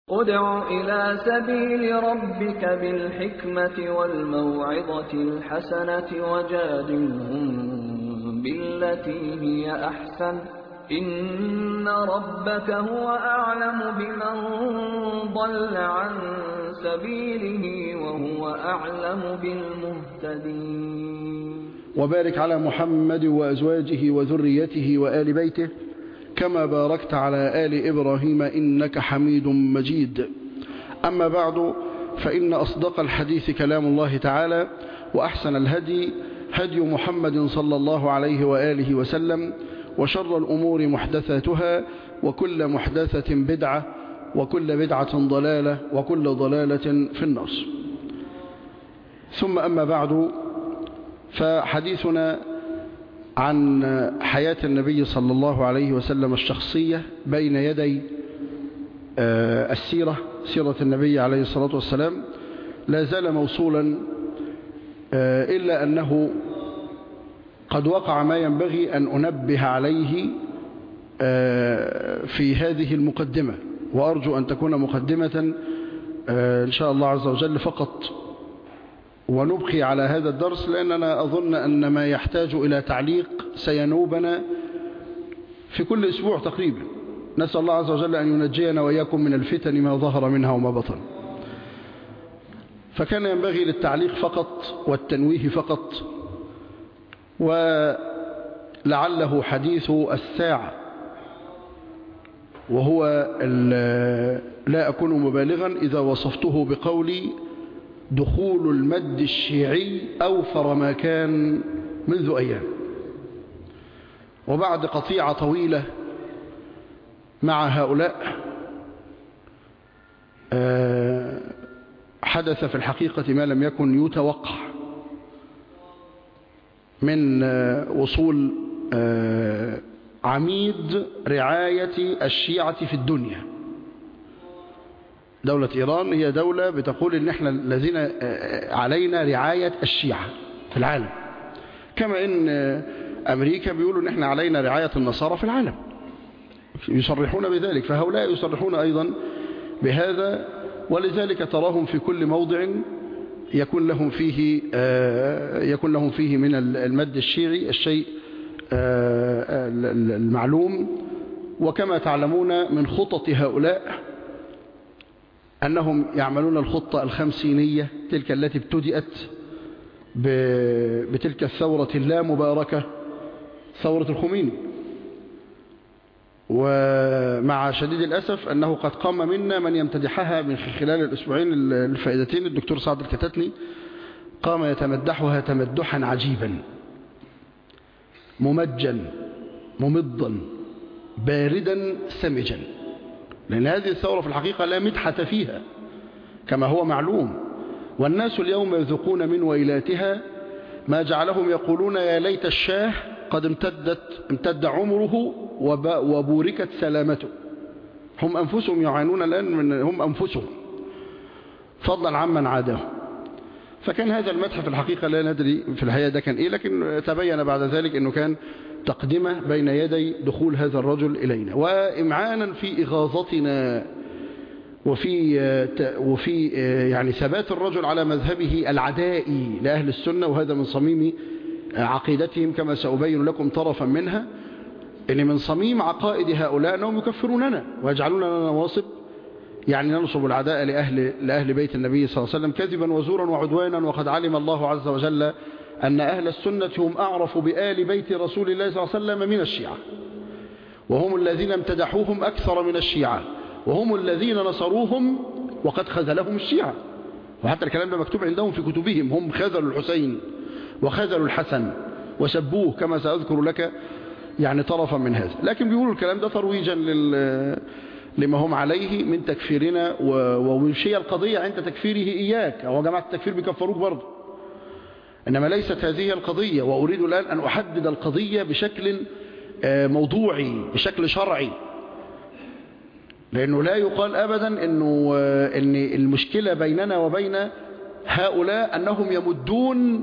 ادع إلى سبيل ربك بالحكمة والموعظة الحسنة وجادلهم بالتي هي أحسن إن ربك هو أعلم بمن ضل عن سبيله وهو أعلم بالمهتدين وبارك على محمد وأزواجه وذريته وآل بيته كما باركت على آل إبراهيم إنك حميد مجيد أما بعد فإن أصدق الحديث كلام الله تعالى وأحسن الهدي هدي محمد صلى الله عليه وآله وسلم وشر الأمور محدثاتها وكل محدثة بدعة وكل بدعة ضلالة وكل ضلالة في النار ثم أما بعد فحديثنا عن حياة النبي صلى الله عليه وسلم الشخصية بين يدي السيرة سيرة النبي عليه الصلاة والسلام لا زال موصولا إلا أنه قد وقع ما ينبغي أن أنبه عليه في هذه المقدمة وأرجو أن تكون مقدمة إن شاء الله عز وجل فقط ونبقي على هذا الدرس لأننا أظن أن ما يحتاج إلى تعليق سينوبنا في كل أسبوع تقريبا نسأل الله عز وجل أن ينجينا وإياكم من الفتن ما ظهر منها وما بطن فكان ينبغي للتعليق فقط والتنويه فقط ولعله حديث الساعة وهو لا أكون مبالغا إذا وصفته بقولي دخول المد الشيعي أوفر ما كان منذ أيام وبعد قطيعة طويلة مع هؤلاء حدث في الحقيقة ما لم يكن يتوقع من وصول عميد رعاية الشيعة في الدنيا دولة إيران هي دولة بتقول إن إحنا الذين علينا رعاية الشيعة في العالم كما إن أمريكا بيقولوا إن إحنا علينا رعاية النصارى في العالم يصرحون بذلك فهؤلاء يصرحون أيضا بهذا ولذلك تراهم في كل موضع يكون لهم فيه يكون لهم فيه من المد الشيعي الشيء المعلوم وكما تعلمون من خطط هؤلاء أنهم يعملون الخطة الخمسينية تلك التي ابتدأت بتلك الثورة اللامباركة ثورة الخميني ومع شديد الأسف أنه قد قام منا من يمتدحها من خلال الأسبوعين الفائدتين الدكتور سعد الكتتني قام يتمدحها تمدحا عجيبا ممجا ممضا باردا سمجا لأن هذه الثورة في الحقيقة لا مدحة فيها كما هو معلوم والناس اليوم يذوقون من ويلاتها ما جعلهم يقولون يا ليت الشاه قد امتدت امتد عمره وبوركت سلامته هم أنفسهم يعانون الآن من هم أنفسهم فضلا عمن عادهم فكان هذا المدح في الحقيقة لا ندري في الحقيقة ده كان إيه لكن تبين بعد ذلك أنه كان تقدمة بين يدي دخول هذا الرجل إلينا وإمعانا في إغاظتنا وفي وفي يعني ثبات الرجل على مذهبه العدائي لأهل السنة وهذا من صميم عقيدتهم كما سأبين لكم طرفا منها إن من صميم عقائد هؤلاء أنهم يكفروننا ويجعلوننا نواصب يعني ننصب العداء لأهل, لأهل بيت النبي صلى الله عليه وسلم كذبا وزورا وعدوانا وقد علم الله عز وجل أن أهل السنة هم أعرف بآل بيت رسول الله صلى الله عليه وسلم من الشيعة وهم الذين امتدحوهم أكثر من الشيعة وهم الذين نصروهم وقد خذلهم الشيعة وحتى الكلام ده مكتوب عندهم في كتبهم هم خذلوا الحسين وخذلوا الحسن وسبوه كما سأذكر لك يعني طرفا من هذا لكن بيقولوا الكلام ده ترويجا لل لما هم عليه من تكفيرنا ووشي القضية عند تكفيره إياك هو جماعة التكفير بيكفروك برضه إنما ليست هذه القضية وأريد الآن أن أحدد القضية بشكل موضوعي بشكل شرعي لأنه لا يقال أبدا إنه إن المشكلة بيننا وبين هؤلاء أنهم يمدون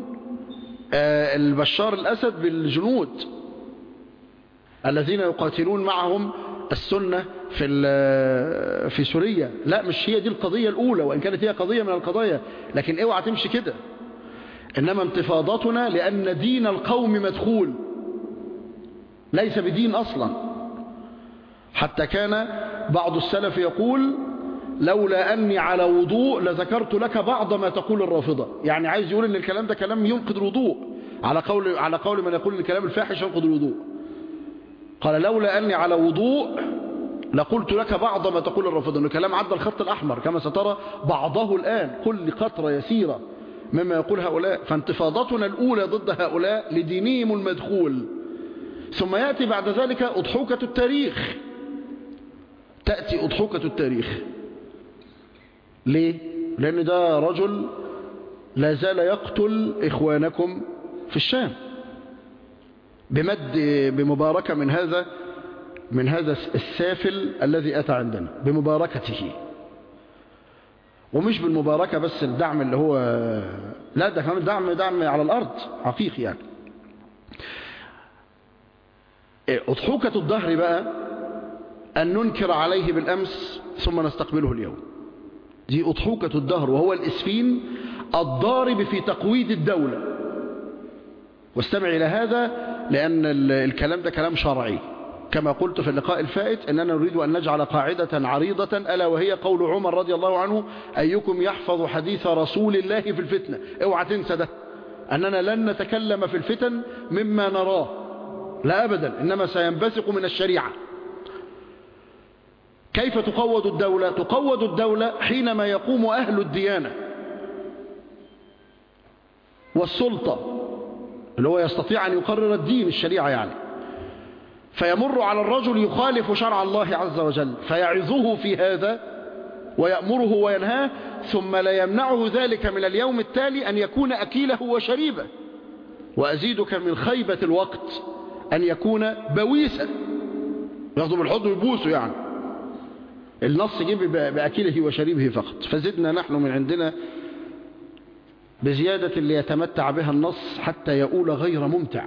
البشار الأسد بالجنود الذين يقاتلون معهم السنة في في سوريا لا مش هي دي القضية الأولى وإن كانت هي قضية من القضايا لكن اوعى تمشي كده إنما انتفاضتنا لأن دين القوم مدخول ليس بدين أصلا حتى كان بعض السلف يقول لولا أني على وضوء لذكرت لك بعض ما تقول الرافضة يعني عايز يقول أن الكلام ده كلام ينقض الوضوء على قول, على قول من يقول أن الكلام الفاحش ينقض الوضوء قال لولا أني على وضوء لقلت لك بعض ما تقول الرافضة أنه كلام عدى الخط الأحمر كما سترى بعضه الآن كل قطرة يسيرة مما يقول هؤلاء فانتفاضتنا الأولى ضد هؤلاء لدينهم المدخول ثم يأتي بعد ذلك أضحوكة التاريخ تأتي أضحوكة التاريخ ليه؟ لأن ده رجل لا زال يقتل إخوانكم في الشام بمد بمباركة من هذا من هذا السافل الذي أتى عندنا بمباركته ومش بالمباركة بس الدعم اللي هو لا ده كمان دعم دعم على الأرض حقيقي يعني أضحوكة الظهر بقى أن ننكر عليه بالأمس ثم نستقبله اليوم دي أضحوكة الدهر وهو الإسفين الضارب في تقويد الدولة واستمع إلى هذا لأن الكلام ده كلام شرعي كما قلت في اللقاء الفائت أننا نريد أن نجعل قاعدة عريضة ألا وهي قول عمر رضي الله عنه أيكم يحفظ حديث رسول الله في الفتنة اوعى تنسى ده أننا لن نتكلم في الفتن مما نراه لا أبدا إنما سينبثق من الشريعة كيف تقوض الدولة تقوض الدولة حينما يقوم أهل الديانة والسلطة اللي هو يستطيع أن يقرر الدين الشريعة يعني فيمر على الرجل يخالف شرع الله عز وجل فيعظه في هذا ويأمره وينهاه ثم لا يمنعه ذلك من اليوم التالي أن يكون أكيله وشريبه وأزيدك من خيبة الوقت أن يكون بويسا ياخذه بالحضن ويبوسه يعني النص جيب بأكله وشريبه فقط فزدنا نحن من عندنا بزيادة ليتمتع بها النص حتى يؤول غير ممتع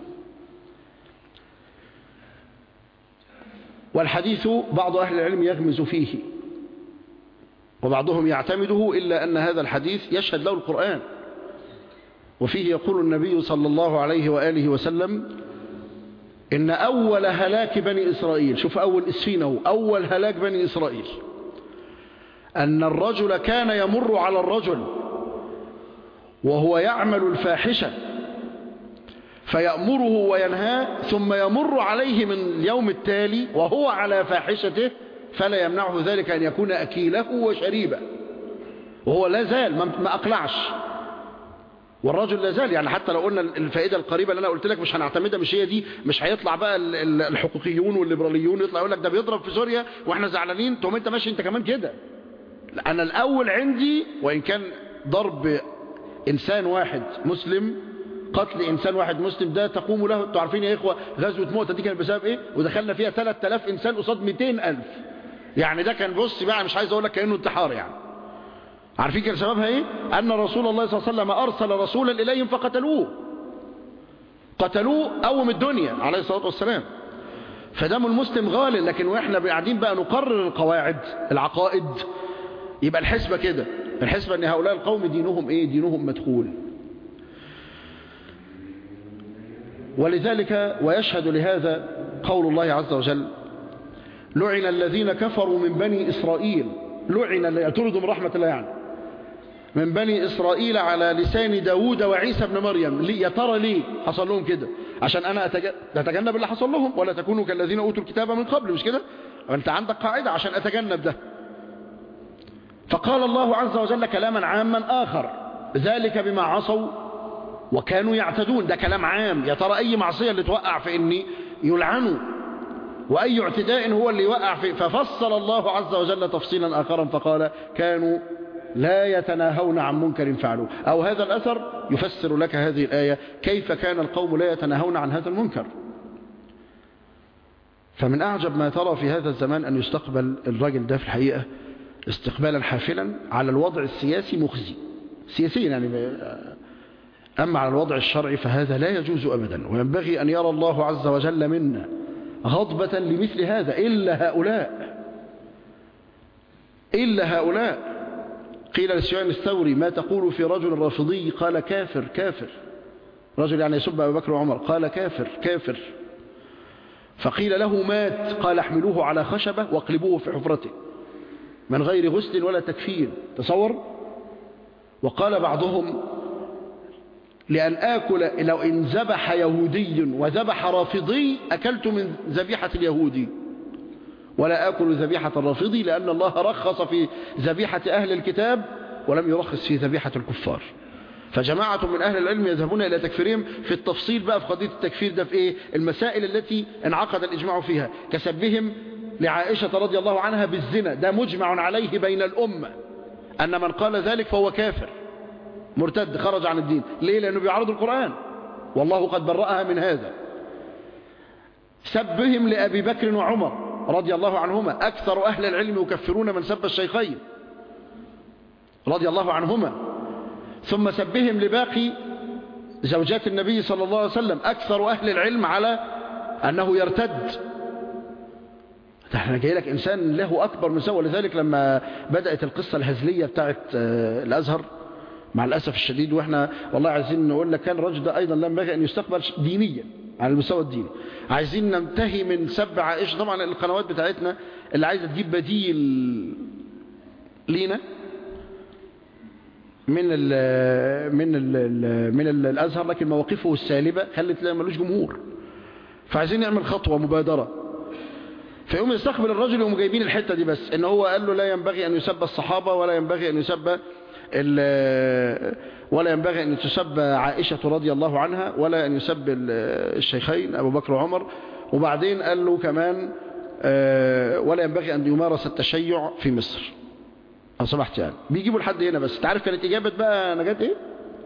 والحديث بعض أهل العلم يغمز فيه وبعضهم يعتمده إلا أن هذا الحديث يشهد له القرآن وفيه يقول النبي صلى الله عليه وآله وسلم إن أول هلاك بني إسرائيل شوف أول إسفينه أول هلاك بني إسرائيل أن الرجل كان يمر على الرجل وهو يعمل الفاحشة فيأمره وينهاه ثم يمر عليه من اليوم التالي وهو على فاحشته فلا يمنعه ذلك أن يكون أكيله وشريبه وهو لا زال ما أقلعش والرجل لا زال يعني حتى لو قلنا الفائدة القريبة اللي أنا قلت لك مش هنعتمدها مش هي دي مش هيطلع بقى الحقوقيون والليبراليون يطلع يقول لك ده بيضرب في سوريا واحنا زعلانين تقوم انت ماشي انت كمان كده أنا الأول عندي وإن كان ضرب إنسان واحد مسلم قتل إنسان واحد مسلم ده تقوم له انتوا عارفين يا إخوة غزوة مؤتة دي كانت بسبب إيه ودخلنا فيها 3000 إنسان قصاد 200000 يعني ده كان بص بقى مش عايز أقول لك كأنه انتحار يعني عارفين كان سببها ايه ان رسول الله صلى الله عليه وسلم ارسل رسولا اليهم فقتلوه قتلوه قوم الدنيا عليه الصلاة والسلام فدم المسلم غال لكن واحنا قاعدين بقى نقرر القواعد العقائد يبقى الحسبة كده الحسبة ان هؤلاء القوم دينهم ايه دينهم مدخول ولذلك ويشهد لهذا قول الله عز وجل لعن الذين كفروا من بني إسرائيل لعن يطردوا من رحمة الله يعني من بني إسرائيل على لسان داود وعيسى بن مريم ليه يا ترى ليه حصل لهم كده عشان أنا أتجنب اللي حصل لهم ولا تكونوا كالذين أوتوا الكتاب من قبل مش كده أنت عندك قاعدة عشان أتجنب ده فقال الله عز وجل كلاما عاما آخر ذلك بما عصوا وكانوا يعتدون ده كلام عام يا ترى أي معصية اللي توقع في إني يلعنوا وأي اعتداء هو اللي يوقع في ففصل الله عز وجل تفصيلا آخرا فقال كانوا لا يتناهون عن منكر فعلوه أو هذا الأثر يفسر لك هذه الآية كيف كان القوم لا يتناهون عن هذا المنكر فمن أعجب ما ترى في هذا الزمان أن يستقبل الرجل ده في الحقيقة استقبالا حافلا على الوضع السياسي مخزي سياسيا يعني أما على الوضع الشرعي فهذا لا يجوز أبدا وينبغي أن يرى الله عز وجل منا غضبة لمثل هذا إلا هؤلاء إلا هؤلاء قيل لسفيان الثوري ما تقول في رجل رافضي قال كافر كافر رجل يعني يسب أبو بكر وعمر قال كافر كافر فقيل له مات قال احملوه على خشبة واقلبوه في حفرته من غير غسل ولا تكفير تصور وقال بعضهم لأن آكل لو إن ذبح يهودي وذبح رافضي أكلت من ذبيحة اليهودي ولا آكل ذبيحة الرافضي لأن الله رخص في ذبيحة أهل الكتاب ولم يرخص في ذبيحة الكفار فجماعة من أهل العلم يذهبون إلى تكفيرهم في التفصيل بقى في قضية التكفير ده في إيه المسائل التي انعقد الإجماع فيها كسبهم لعائشة رضي الله عنها بالزنا ده مجمع عليه بين الأمة أن من قال ذلك فهو كافر مرتد خرج عن الدين ليه لأنه بيعرض القرآن والله قد برأها من هذا سبهم لأبي بكر وعمر رضي الله عنهما أكثر أهل العلم يكفرون من سب الشيخين رضي الله عنهما ثم سبهم لباقي زوجات النبي صلى الله عليه وسلم أكثر أهل العلم على أنه يرتد احنا جاي لك إنسان له أكبر من سوى لذلك لما بدأت القصة الهزلية بتاعت الأزهر مع الأسف الشديد وإحنا والله عايزين نقول لك كان الرجل ده أيضا لا ينبغي أن يستقبل دينيا على المستوى الديني عايزين ننتهي من سب عائشة طبعا القنوات بتاعتنا اللي عايزة تجيب بديل لينا من ال من ال من ال الازهر لكن مواقفه السالبه خلت لا ملوش جمهور فعايزين نعمل خطوه مبادره فيقوم يستقبل الرجل يقوم جايبين الحته دي بس ان هو قال له لا ينبغي ان يسب الصحابه ولا ينبغي ان يسب ولا ينبغي ان تسب عائشه رضي الله عنها ولا ان يسب الشيخين ابو بكر وعمر وبعدين قال له كمان ولا ينبغي ان يمارس التشيع في مصر أو سمحت يعني بيجيبوا لحد هنا بس تعرف كانت إجابة بقى نجاة إيه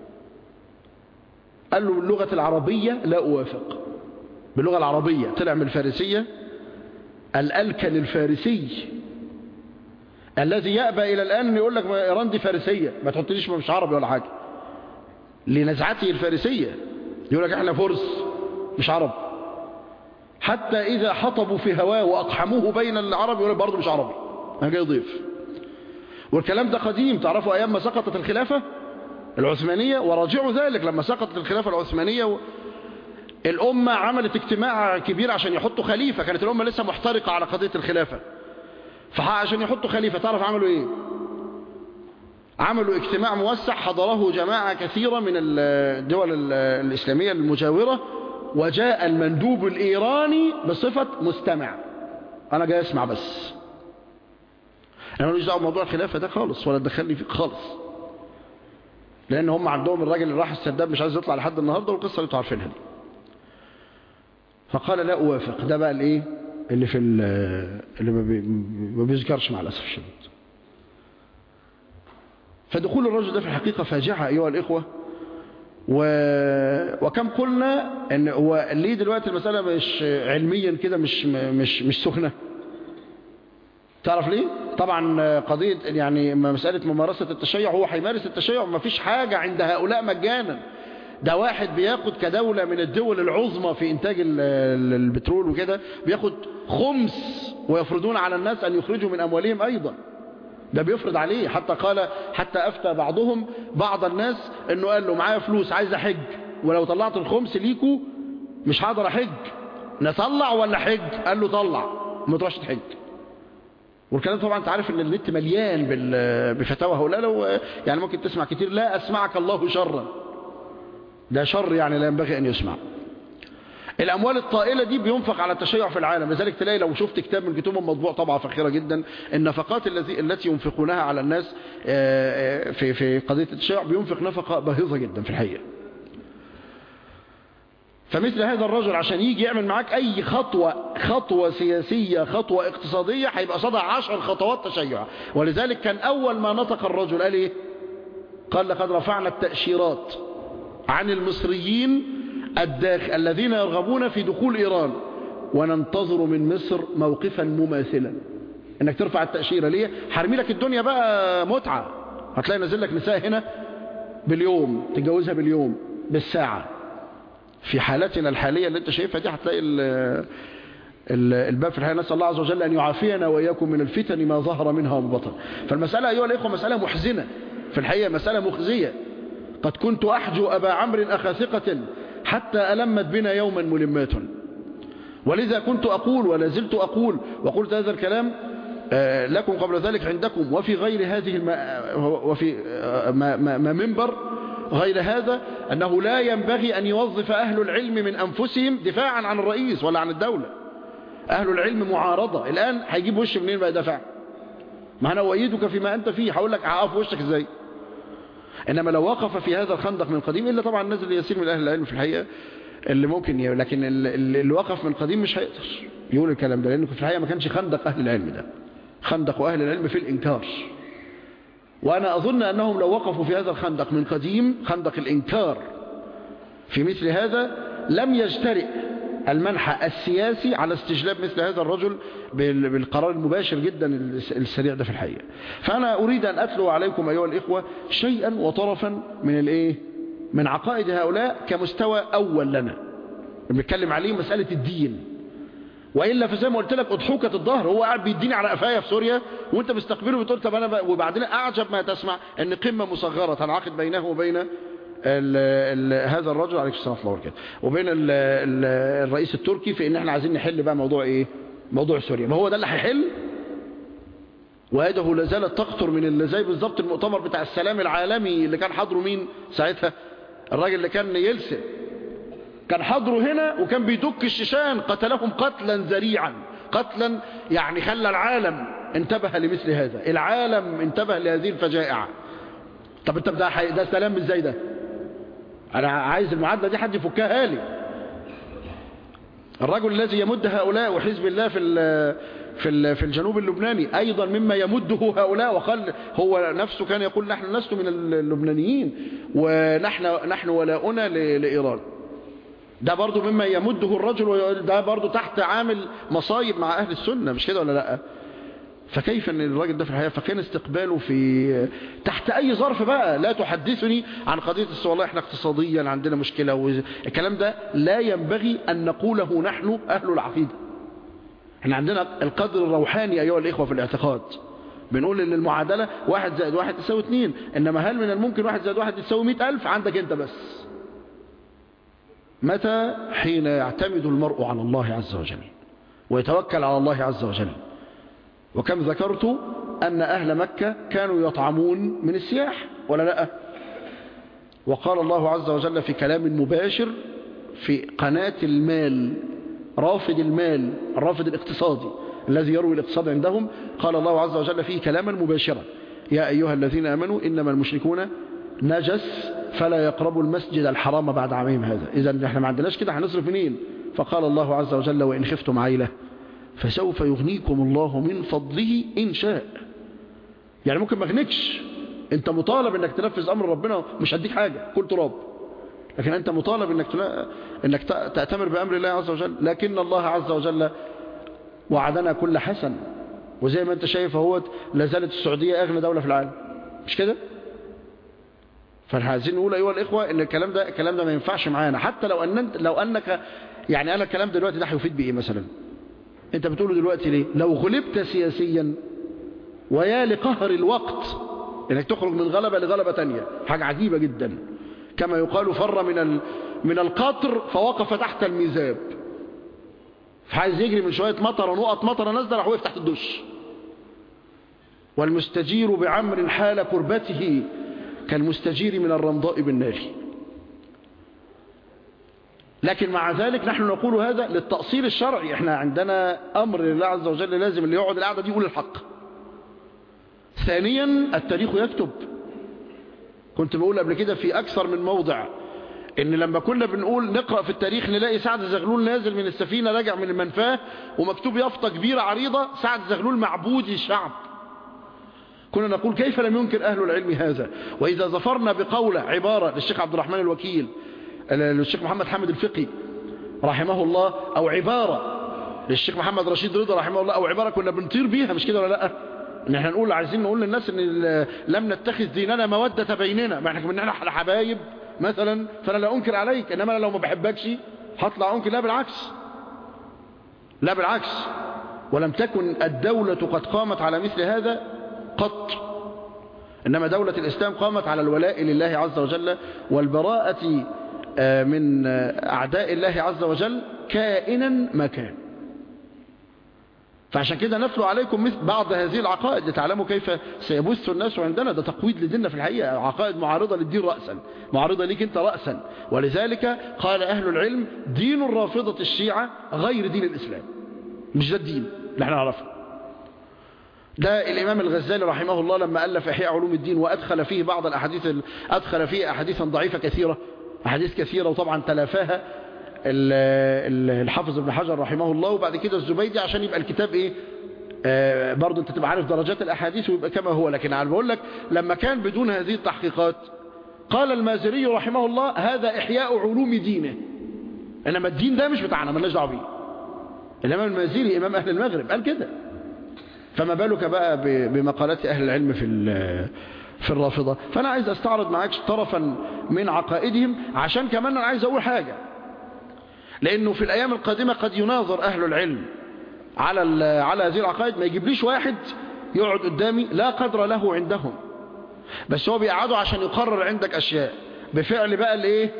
قال له باللغة العربية لا أوافق باللغة العربية طلع من الفارسية الألكن الفارسي الذي يأبى إلى الآن يقول لك إيران دي فارسية ما تحطليش مش عربي ولا حاجة لنزعته الفارسية يقول لك احنا فرس مش عرب حتى إذا حطبوا في هواه وأقحموه بين العرب يقول لك برضه مش عربي أنا جاي ضيف والكلام ده قديم تعرفوا أيام ما سقطت الخلافة العثمانية وراجعوا ذلك لما سقطت الخلافة العثمانية و... الأمة عملت اجتماع كبير عشان يحطوا خليفة كانت الأمة لسه محترقة على قضية الخلافة فعشان يحطوا خليفة تعرف عملوا ايه عملوا اجتماع موسع حضره جماعة كثيرة من الدول الإسلامية المجاورة وجاء المندوب الإيراني بصفة مستمع أنا جاي أسمع بس انا ماليش دعوه بموضوع الخلافه ده خالص ولا تدخلني فيه خالص لان هم عندهم الراجل اللي راح السداد مش عايز يطلع لحد النهارده والقصه اللي انتوا عارفينها دي فقال لا اوافق ده بقى الايه اللي في اللي ما بيذكرش مع الاسف الشديد فدخول الرجل ده في الحقيقه فاجعه ايها الاخوه و... وكم قلنا ان هو ليه دلوقتي المساله مش علميا كده مش مش مش سخنه تعرف ليه طبعا قضية يعني مسألة ممارسة التشيع هو هيمارس التشيع ما فيش حاجة عند هؤلاء مجانا ده واحد بياخد كدولة من الدول العظمى في إنتاج البترول وكده بياخد خمس ويفرضون على الناس أن يخرجوا من أموالهم أيضا ده بيفرض عليه حتى قال حتى أفتى بعضهم بعض الناس أنه قال له معايا فلوس عايز أحج ولو طلعت الخمس ليكوا مش هقدر أحج نطلع ولا حج قال له طلع ما تروحش تحج والكلام طبعا انت عارف ان النت مليان بفتاوى هؤلاء لو يعني ممكن تسمع كتير لا اسمعك الله شرا ده شر يعني لا ينبغي ان يسمع الاموال الطائله دي بينفق على التشيع في العالم لذلك تلاقي لو شفت كتاب من كتبهم مطبوع طبعه فخيره جدا النفقات التي التي ينفقونها على الناس في في قضيه التشيع بينفق نفقه باهظه جدا في الحقيقه فمثل هذا الرجل عشان يجي يعمل معاك اي خطوة خطوة سياسية خطوة اقتصادية هيبقى صدع عشر خطوات تشيع ولذلك كان اول ما نطق الرجل قال ايه قال لقد رفعنا التأشيرات عن المصريين الداخل الذين يرغبون في دخول ايران وننتظر من مصر موقفا مماثلا انك ترفع التأشيرة ليه حرمي لك الدنيا بقى متعة هتلاقي نازل لك نساء هنا باليوم تتجوزها باليوم بالساعة في حالتنا الحالية اللي انت شايفها دي هتلاقي الباب في الحقيقة نسأل الله عز وجل أن يعافينا وإياكم من الفتن ما ظهر منها وما بطن فالمسألة أيها الإخوة مسألة محزنة في الحقيقة مسألة مخزية قد كنت أحجو أبا عمرو أخا ثقة حتى ألمت بنا يوما ملمات ولذا كنت أقول ولا زلت أقول وقلت هذا الكلام لكم قبل ذلك عندكم وفي غير هذه الم... وفي ما, ما, ما منبر غير هذا أنه لا ينبغي أن يوظف أهل العلم من أنفسهم دفاعا عن الرئيس ولا عن الدولة أهل العلم معارضة الآن هيجيب وش منين بقى دفع ما أنا أؤيدك فيما أنت فيه هقول لك هقف وشك إزاي إنما لو وقف في هذا الخندق من قديم إلا طبعا نزل يسير من أهل العلم في الحقيقة اللي ممكن ي... لكن اللي وقف من قديم مش هيقدر يقول الكلام ده لأنه في الحقيقة ما كانش خندق أهل العلم ده خندق أهل العلم في الإنكار وأنا أظن أنهم لو وقفوا في هذا الخندق من قديم خندق الإنكار في مثل هذا لم يجترئ المنحى السياسي على استجلاب مثل هذا الرجل بالقرار المباشر جدا السريع ده في الحقيقة فأنا أريد أن أتلو عليكم أيها الإخوة شيئا وطرفا من الإيه من عقائد هؤلاء كمستوى أول لنا بنتكلم عليه مسألة الدين وإلا فزي ما قلت لك أضحوكة الظهر هو قاعد بيديني على قفايا في سوريا وانت مستقبله بتقول طب انا وبعدين اعجب ما تسمع ان قمة مصغرة تنعقد بينه وبين ال ال هذا الرجل عليه الصلاة والسلام وبركاته وبين ال ال الرئيس التركي في ان احنا عايزين نحل بقى موضوع ايه موضوع سوريا ما هو ده اللي هيحل ويده لازالت تقطر من اللي زي بالظبط المؤتمر بتاع السلام العالمي اللي كان حضره مين ساعتها الراجل اللي كان يلسن كان حضره هنا وكان بيدك الشيشان قتلهم قتلا ذريعا قتلا يعني خلى العالم انتبه لمثل هذا العالم انتبه لهذه الفجائع طب انت ده حي... ده سلام ازاي ده انا عايز المعادله دي حد يفكها لي الرجل الذي يمد هؤلاء وحزب الله في ال... في ال... في الجنوب اللبناني ايضا مما يمده هؤلاء وقال هو نفسه كان يقول نحن لست من اللبنانيين ونحن نحن ولاؤنا ل... لايران ده برضو مما يمده الرجل ده برضو تحت عامل مصايب مع أهل السنة مش كده ولا لا فكيف ان الراجل ده في الحقيقة فكان استقباله في تحت اي ظرف بقى لا تحدثني عن قضية والله احنا اقتصاديا عندنا مشكلة والكلام ده لا ينبغي ان نقوله نحن اهل العقيدة احنا عندنا القدر الروحاني ايها الاخوة في الاعتقاد بنقول ان المعادلة واحد زائد واحد تساوي اتنين انما هل من الممكن واحد زائد واحد تساوي مئة الف عندك انت بس متى حين يعتمد المرء على الله عز وجل ويتوكل على الله عز وجل وكم ذكرت أن أهل مكة كانوا يطعمون من السياح ولا لا وقال الله عز وجل في كلام مباشر في قناة المال رافد المال الرافد الاقتصادي الذي يروي الاقتصاد عندهم قال الله عز وجل فيه كلاما مباشرا يا أيها الذين آمنوا إنما المشركون نجس فلا يقربوا المسجد الحرام بعد عامهم هذا إذا احنا ما عندناش كده هنصرف منين فقال الله عز وجل وإن خفتم عيلة فسوف يغنيكم الله من فضله إن شاء يعني ممكن ما اغنكش انت مطالب انك تنفذ امر ربنا مش هديك حاجة كل تراب لكن انت مطالب انك تلا... انك تأتمر بامر الله عز وجل لكن الله عز وجل وعدنا كل حسن وزي ما انت شايف اهوت لازالت السعودية اغنى دولة في العالم مش كده فاحنا عايزين نقول ايها الاخوه ان الكلام ده الكلام ده ما ينفعش معانا حتى لو ان انت لو انك يعني انا الكلام دلوقتي ده هيفيد بايه مثلا انت بتقوله دلوقتي ليه لو غلبت سياسيا ويا لقهر الوقت انك تخرج من غلبة لغلبة تانية حاجة عجيبة جدا كما يقال فر من ال... من القطر فوقف تحت الميزاب فعايز يجري من شوية مطر ونقط مطر نزل راح وقف تحت الدش والمستجير بعمر حال كربته كالمستجير من الرمضاء بالنار لكن مع ذلك نحن نقول هذا للتأصيل الشرعي احنا عندنا أمر لله عز وجل لازم اللي يقعد القعدة دي يقول الحق ثانيا التاريخ يكتب كنت بقول قبل كده في أكثر من موضع ان لما كنا بنقول نقرأ في التاريخ نلاقي سعد زغلول نازل من السفينة راجع من المنفاه ومكتوب يافطة كبيرة عريضة سعد زغلول معبود الشعب كنا نقول كيف لم ينكر أهل العلم هذا وإذا ظفرنا بقولة عبارة للشيخ عبد الرحمن الوكيل للشيخ محمد حامد الفقي رحمه الله أو عبارة للشيخ محمد رشيد رضا رحمه الله أو عبارة كنا بنطير بيها مش كده ولا لا ان احنا نقول عايزين نقول للناس ان لم نتخذ ديننا مودة بيننا ما احنا كنا احنا حبايب مثلا فانا لا انكر عليك انما انا لو ما بحبكش هطلع انكر لا بالعكس لا بالعكس ولم تكن الدولة قد قامت على مثل هذا قط إنما دولة الإسلام قامت على الولاء لله عز وجل والبراءة من أعداء الله عز وجل كائنا ما كان فعشان كده نتلو عليكم مثل بعض هذه العقائد لتعلموا كيف سيبث الناس عندنا ده تقويد لديننا في الحقيقة عقائد معارضة للدين رأسا معارضة ليك انت رأسا ولذلك قال أهل العلم دين الرافضة الشيعة غير دين الإسلام مش ده الدين اللي احنا نعرفه ده الإمام الغزالي رحمه الله لما ألف إحياء علوم الدين وأدخل فيه بعض الأحاديث أدخل فيه أحاديثا ضعيفة كثيرة أحاديث كثيرة وطبعا تلافاها الحافظ ابن حجر رحمه الله وبعد كده الزبيدي عشان يبقى الكتاب ايه آه برضه انت تبقى عارف درجات الاحاديث ويبقى كما هو لكن انا بقول لك لما كان بدون هذه التحقيقات قال المازري رحمه الله هذا احياء علوم دينه انما الدين ده مش بتاعنا مالناش دعوه بيه الامام المازري امام اهل المغرب قال كده فما بالك بقى بمقالات اهل العلم في في الرافضه فانا عايز استعرض معاك طرفا من عقائدهم عشان كمان انا عايز اقول حاجه لأنه في الأيام القادمة قد يناظر أهل العلم على على هذه العقائد ما يجيبليش واحد يقعد قدامي لا قدر له عندهم بس هو بيقعده عشان يقرر عندك أشياء بفعل بقى الايه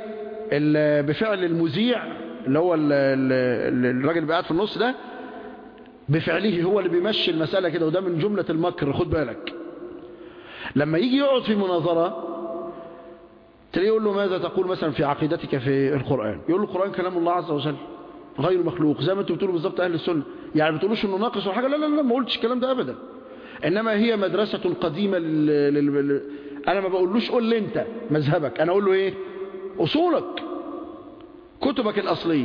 بفعل المذيع اللي هو ال ال الراجل اللي قاعد في النص ده بفعله هو اللي بيمشي المسألة كده وده من جملة المكر خد بالك لما يجي يقعد في مناظرة تلاقيه يقول له ماذا تقول مثلا في عقيدتك في القرآن يقول له القرآن كلام الله عز وجل غير مخلوق زي ما انتم بتقولوا بالظبط أهل السنة يعني ما بتقولوش انه ناقص ولا حاجة لا لا لا ما قلتش الكلام ده أبدا إنما هي مدرسة قديمة لل... لل... أنا ما بقولوش قول لي أنت مذهبك أنا أقول له إيه أصولك كتبك الأصلية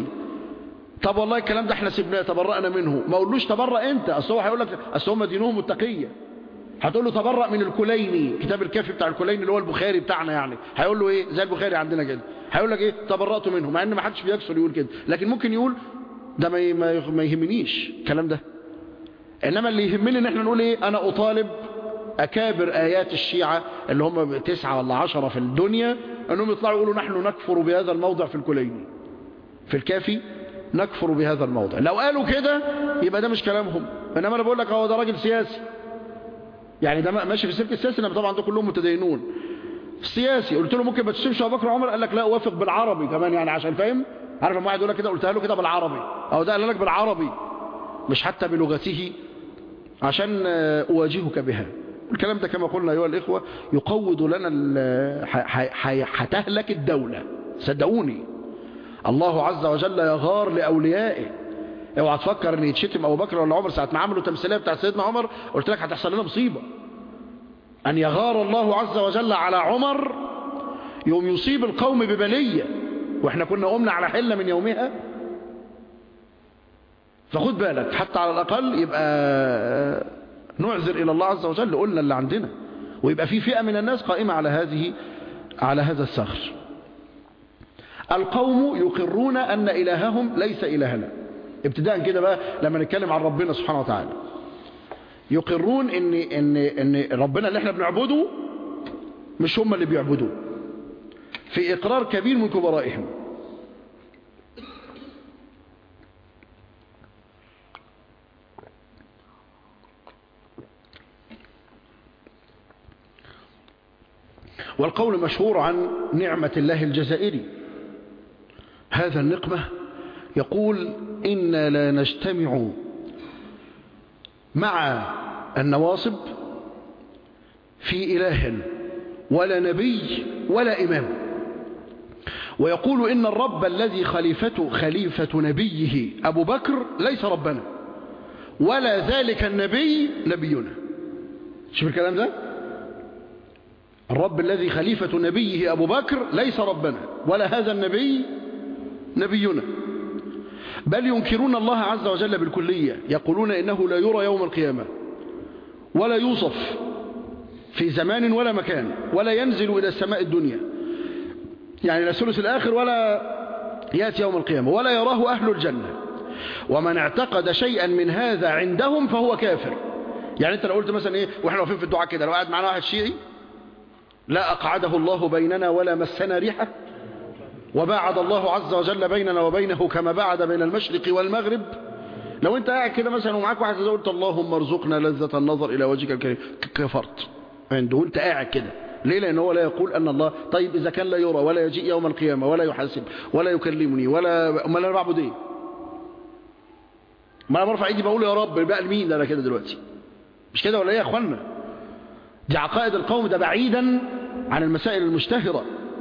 طب والله الكلام ده احنا سيبناه تبرأنا منه ما اقولوش تبرأ انت اصل هو هيقول لك اصل هم دينهم متقيه هتقول له تبرأ من الكليني كتاب الكافي بتاع الكليني اللي هو البخاري بتاعنا يعني هيقول له ايه زي البخاري عندنا كده هيقول لك ايه تبرأت منه مع ان ما حدش بيكسر يقول كده لكن ممكن يقول ده ما ما ما يهمنيش الكلام ده انما اللي يهمني ان احنا نقول ايه انا اطالب اكابر ايات الشيعة اللي هم تسعة ولا عشرة في الدنيا انهم يطلعوا يقولوا نحن نكفر بهذا الموضع في الكليني في الكافي نكفر بهذا الموضع لو قالوا كده يبقى ده مش كلامهم انما انا بقول لك هو ده راجل سياسي يعني ده ماشي في السلك السياسي انما طبعا ده كلهم متدينون سياسي قلت له ممكن ما تشتمش ابو بكر وعمر قال لك لا اوافق بالعربي كمان يعني عشان فاهم عارف لما واحد يقول لك كده قلتها له كده بالعربي او ده قال لك بالعربي مش حتى بلغته عشان اواجهك بها الكلام ده كما قلنا ايها الاخوه يقوض لنا هتهلك الدوله صدقوني الله عز وجل يغار لاوليائه اوعى تفكر ان يتشتم ابو بكر ولا عمر ساعه ما عملوا تمثيليه بتاعت سيدنا عمر قلت لك هتحصل لنا مصيبه ان يغار الله عز وجل على عمر يوم يصيب القوم ببليه واحنا كنا قمنا على حله من يومها فخد بالك حتى على الاقل يبقى نعذر الى الله عز وجل قلنا اللي عندنا ويبقى في فئه من الناس قائمه على هذه على هذا الصخر القوم يقرون ان الههم ليس الهنا ابتداء كده بقى لما نتكلم عن ربنا سبحانه وتعالى يقرون ان ان ان ربنا اللي احنا بنعبده مش هم اللي بيعبدوه في اقرار كبير من كبرائهم والقول مشهور عن نعمة الله الجزائري هذا النقمة يقول إنا لا نجتمع مع النواصب في إله ولا نبي ولا إمام ويقول إن الرب الذي خليفته خليفة نبيه أبو بكر ليس ربنا ولا ذلك النبي نبينا شوف الكلام ده الرب الذي خليفة نبيه أبو بكر ليس ربنا ولا هذا النبي نبينا بل ينكرون الله عز وجل بالكلية يقولون إنه لا يرى يوم القيامة ولا يوصف في زمان ولا مكان ولا ينزل إلى السماء الدنيا يعني إلى الثلث الآخر ولا يأتي يوم القيامة ولا يراه أهل الجنة ومن اعتقد شيئا من هذا عندهم فهو كافر يعني انت لو قلت مثلا ايه واحنا واقفين في الدعاء كده لو قاعد معانا واحد شيعي لا أقعده الله بيننا ولا مسنا ريحه وباعد الله عز وجل بيننا وبينه كما باعد بين المشرق والمغرب لو انت قاعد كده مثلا ومعاك واحد زي قلت اللهم ارزقنا لذة النظر الى وجهك الكريم كفرت عنده وانت قاعد كده ليه لان هو لا يقول ان الله طيب اذا كان لا يرى ولا يجيء يوم القيامة ولا يحاسب ولا يكلمني ولا امال انا بعبد ايه ما انا برفع ايدي بقول يا رب بقى لمين ده انا كده دلوقتي مش كده ولا ايه يا اخوانا دي عقائد القوم ده بعيدا عن المسائل المشتهرة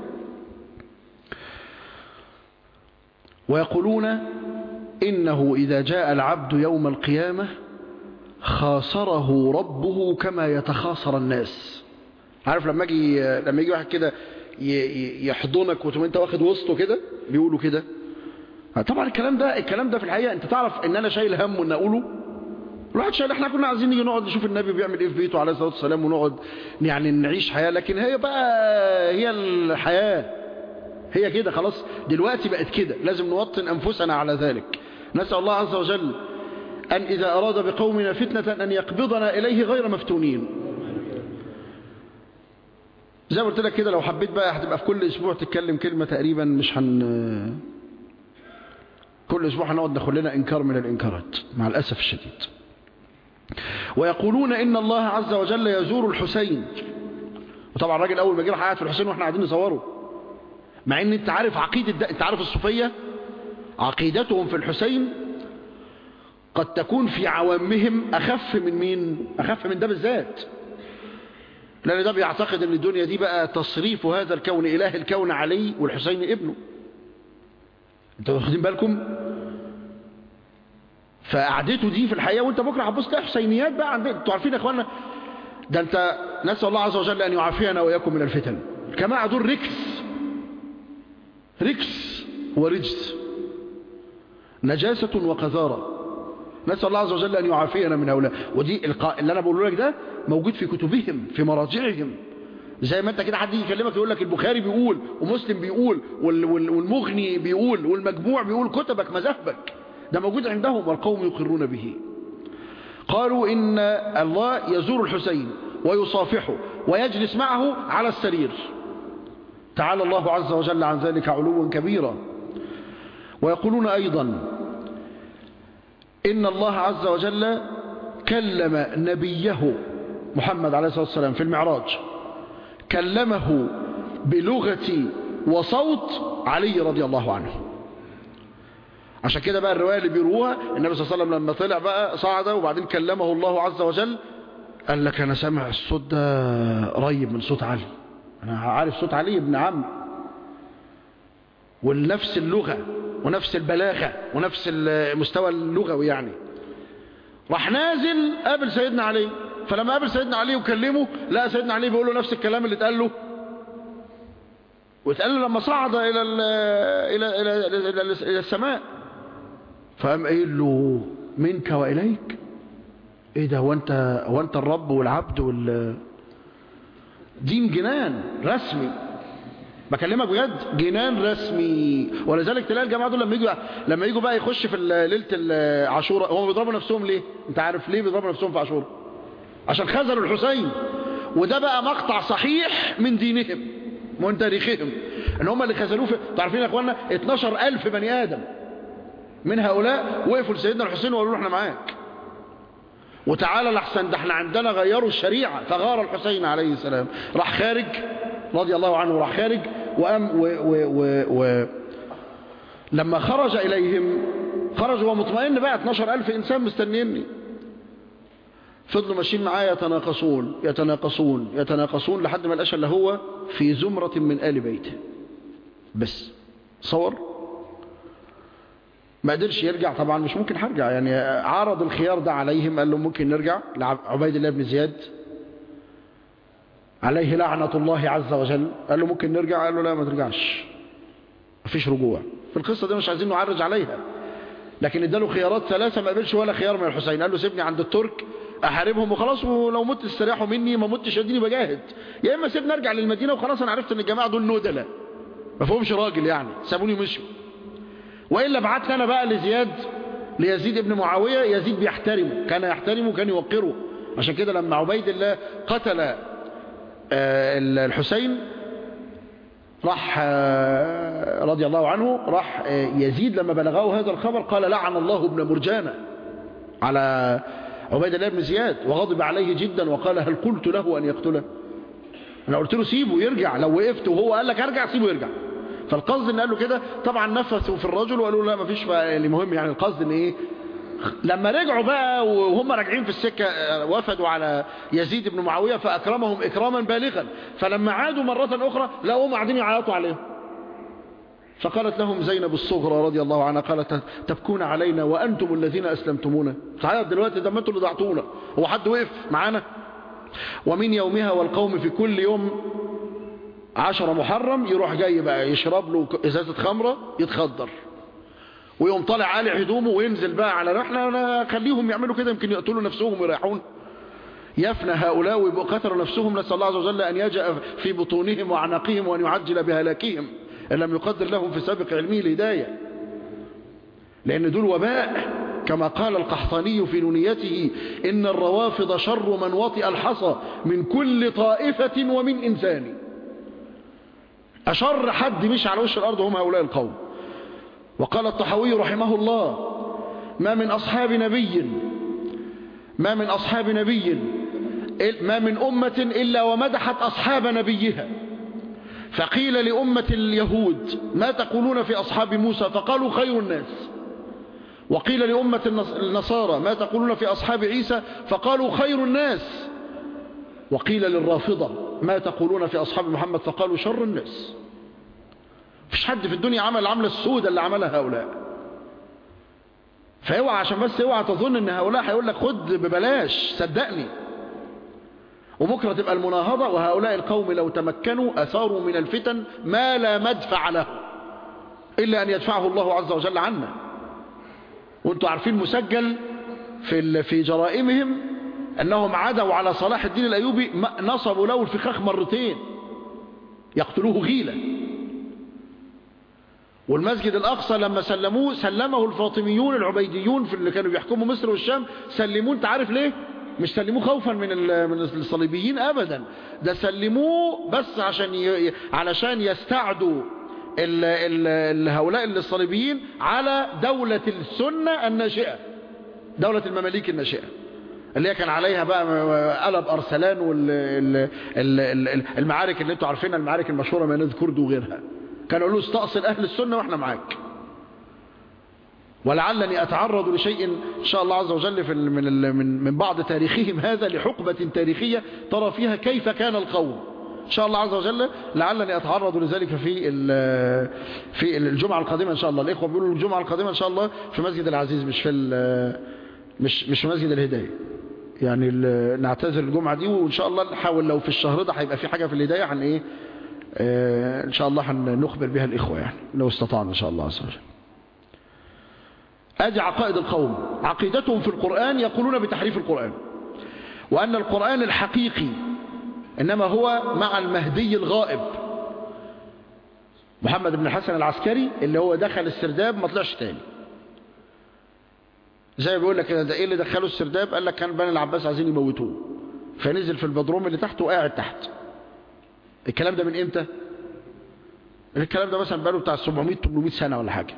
ويقولون إنه إذا جاء العبد يوم القيامة خاصره ربه كما يتخاصر الناس عارف لما يجي لما يجي واحد كده يحضنك وتقوم انت واخد وسطه كده بيقولوا كده طبعا الكلام ده الكلام ده في الحقيقه انت تعرف ان انا شايل هم ان اقوله الواحد شايل احنا كنا عايزين نيجي نقعد نشوف النبي بيعمل ايه في بيته عليه الصلاه والسلام ونقعد يعني نعيش حياه لكن هي بقى هي الحياه هي كده خلاص دلوقتي بقت كده لازم نوطن انفسنا على ذلك نسال الله عز وجل ان اذا اراد بقومنا فتنه ان يقبضنا اليه غير مفتونين زي ما قلت لك كده لو حبيت بقى هتبقى في كل اسبوع تتكلم كلمه تقريبا مش هن كل اسبوع هنقعد ناخد لنا انكار من الانكارات مع الاسف الشديد ويقولون ان الله عز وجل يزور الحسين وطبعا الراجل اول ما جه راح قاعد في الحسين واحنا قاعدين نصوره مع ان انت عارف عقيده ده انت عارف الصوفيه عقيدتهم في الحسين قد تكون في عوامهم اخف من مين اخف من ده بالذات لان ده بيعتقد ان الدنيا دي بقى تصريف هذا الكون اله الكون علي والحسين ابنه انتوا واخدين بالكم فقعدته دي في الحقيقه وانت بكره هتبص تلاقي حسينيات بقى عندنا انتوا عارفين يا اخوانا ده انت نسال الله عز وجل ان يعافينا واياكم من الفتن الجماعه دول ركس ركس ورجس نجاسه وقذاره نسال الله عز وجل ان يعافينا من هؤلاء ودي القاء اللي انا بقوله لك ده موجود في كتبهم في مراجعهم زي ما انت كده حد يجي يكلمك يقول لك البخاري بيقول ومسلم بيقول والمغني بيقول والمجموع بيقول كتبك مذهبك ده موجود عندهم والقوم يقرون به قالوا إن الله يزور الحسين ويصافحه ويجلس معه على السرير تعالى الله عز وجل عن ذلك علوا كبيرا ويقولون أيضا إن الله عز وجل كلم نبيه محمد عليه الصلاة والسلام في المعراج كلمه بلغة وصوت علي رضي الله عنه عشان كده بقى الرواية اللي بيروها النبي صلى الله عليه وسلم لما طلع بقى صعد وبعدين كلمه الله عز وجل قال لك أنا سامع الصوت ده قريب من صوت علي أنا عارف صوت علي ابن عم ونفس اللغة ونفس البلاغة ونفس المستوى اللغوي يعني راح نازل قابل سيدنا علي فلما قابل سيدنا علي وكلمه لقى سيدنا علي بيقول له نفس الكلام اللي اتقال له واتقال له لما صعد إلى, إلى, إلى, إلى, إلى, إلى السماء فقام قايل له منك وإليك ايه ده هو انت هو انت الرب والعبد وال دين جنان رسمي بكلمك بجد جنان رسمي ولذلك تلاقي الجماعه دول لما يجوا لما يجوا بقى يخش في ليله العاشوراء هم بيضربوا نفسهم ليه انت عارف ليه بيضربوا نفسهم في عاشوراء عشان خذلوا الحسين وده بقى مقطع صحيح من دينهم ومن تاريخهم ان هم اللي خذلوه في تعرفين يا اخوانا 12000 بني ادم من هؤلاء وقفوا لسيدنا الحسين وقالوا له احنا معاك وتعالى لحسن ده احنا عندنا غيروا الشريعة فغار الحسين عليه السلام راح خارج رضي الله عنه راح خارج وقام و و و و لما خرج إليهم خرج وهو مطمئن بقى 12000 إنسان مستنيني فضلوا ماشيين معاه يتناقصون يتناقصون يتناقصون لحد ما الأشل هو في زمرة من آل بيته بس صور ما قدرش يرجع طبعا مش ممكن هرجع يعني عرض الخيار ده عليهم قال له ممكن نرجع لعبيد الله بن زياد عليه لعنة الله عز وجل قال له ممكن نرجع قال له لا ما ترجعش مفيش رجوع في القصة دي مش عايزين نعرج عليها لكن اداله خيارات ثلاثة ما قبلش ولا خيار من الحسين قال له سيبني عند الترك احاربهم وخلاص ولو مت استريحوا مني ما متش اديني بجاهد يا اما سيبني ارجع للمدينة وخلاص انا عرفت ان الجماعة دول نودلة ما فيهمش راجل يعني سابوني ومشوا وإلا بعت انا بقى لزياد ليزيد ابن معاوية يزيد بيحترمه كان يحترمه كان يوقره عشان كده لما عبيد الله قتل الحسين راح رضي الله عنه راح يزيد لما بلغه هذا الخبر قال لعن الله ابن مرجانة على عبيد الله بن زياد وغضب عليه جدا وقال هل قلت له أن يقتله أنا قلت له سيبه يرجع لو وقفت وهو قال لك ارجع سيبه يرجع فالقصد ان قال له كده طبعا نفسوا في الرجل وقالوا لا مفيش المهم يعني القصد ان ايه لما رجعوا بقى وهم راجعين في السكة وفدوا على يزيد بن معاوية فأكرمهم إكراما بالغا فلما عادوا مرة أخرى لقوهم قاعدين يعيطوا عليهم فقالت لهم زينب الصغرى رضي الله عنها قالت تبكون علينا وأنتم الذين أسلمتمونا تعيط دلوقتي ده ما انتوا اللي ضعتونا هو حد وقف معانا ومن يومها والقوم في كل يوم عشرة محرم يروح جاي بقى يشرب له ازازة خمرة يتخدر ويوم طالع قالع هدومه وينزل بقى على رحلة انا خليهم يعملوا كده يمكن يقتلوا نفسهم ويريحون يفنى هؤلاء ويبقوا قتلوا نفسهم نسأل الله عز وجل أن يجأ في بطونهم وعناقهم وأن يعجل بهلاكهم إن لم يقدر لهم في سابق علمه الهداية لأن دول وباء كما قال القحطاني في نونيته إن الروافض شر من وطئ الحصى من كل طائفة ومن إنسان أشر حد مش على وش الأرض هم هؤلاء القوم وقال الطحوي رحمه الله ما من أصحاب نبي ما من أصحاب نبي ما من أمة إلا ومدحت أصحاب نبيها فقيل لأمة اليهود ما تقولون في أصحاب موسى فقالوا خير الناس وقيل لأمة النصارى ما تقولون في أصحاب عيسى فقالوا خير الناس وقيل للرافضة ما تقولون في أصحاب محمد فقالوا شر الناس فيش حد في الدنيا عمل العملة السوداء اللي عملها هؤلاء فاوعى عشان بس اوعى تظن ان هؤلاء هيقول لك خد ببلاش صدقني وبكرة تبقى المناهضة وهؤلاء القوم لو تمكنوا أثاروا من الفتن ما لا مدفع له إلا أن يدفعه الله عز وجل عنا وانتوا عارفين مسجل في في جرائمهم أنهم عدوا على صلاح الدين الأيوبي نصبوا له الفخاخ مرتين يقتلوه غيلة والمسجد الأقصى لما سلموه سلمه الفاطميون العبيديون في اللي كانوا بيحكموا مصر والشام سلموه انت عارف ليه مش سلموه خوفا من من الصليبيين ابدا ده سلموه بس عشان ي... علشان يستعدوا ال... ال... هؤلاء الصليبيين على دولة السنة الناشئة دولة المماليك الناشئة اللي هي كان عليها بقى قلب أرسلان والمعارك اللي انتوا عارفينها المعارك المشهورة ما نذكر دو وغيرها كانوا يقولوا استأصل أهل السنة واحنا معاك ولعلني أتعرض لشيء إن شاء الله عز وجل في من من من بعض تاريخهم هذا لحقبة تاريخية ترى فيها كيف كان القوم إن شاء الله عز وجل لعلني أتعرض لذلك في في الجمعة القادمة إن شاء الله الإخوة بيقولوا الجمعة القادمة إن شاء الله في مسجد العزيز مش في مش مش في مسجد الهداية يعني نعتذر الجمعة دي وإن شاء الله نحاول لو في الشهر ده هيبقى في حاجة في الهداية عن إيه إن شاء الله هنخبر بها الإخوة يعني لو استطعنا إن شاء الله عز وجل ادي عقائد القوم عقيدتهم في القرآن يقولون بتحريف القرآن وأن القرآن الحقيقي إنما هو مع المهدي الغائب محمد بن الحسن العسكري اللي هو دخل السرداب ما طلعش تاني زي ما بيقول لك ده ايه اللي دخله السرداب قال لك كان بني العباس عايزين يموتوه فنزل في البدروم اللي تحته وقاعد تحت الكلام ده من امتى الكلام ده مثلا بقاله بتاع 700 800 سنة ولا حاجة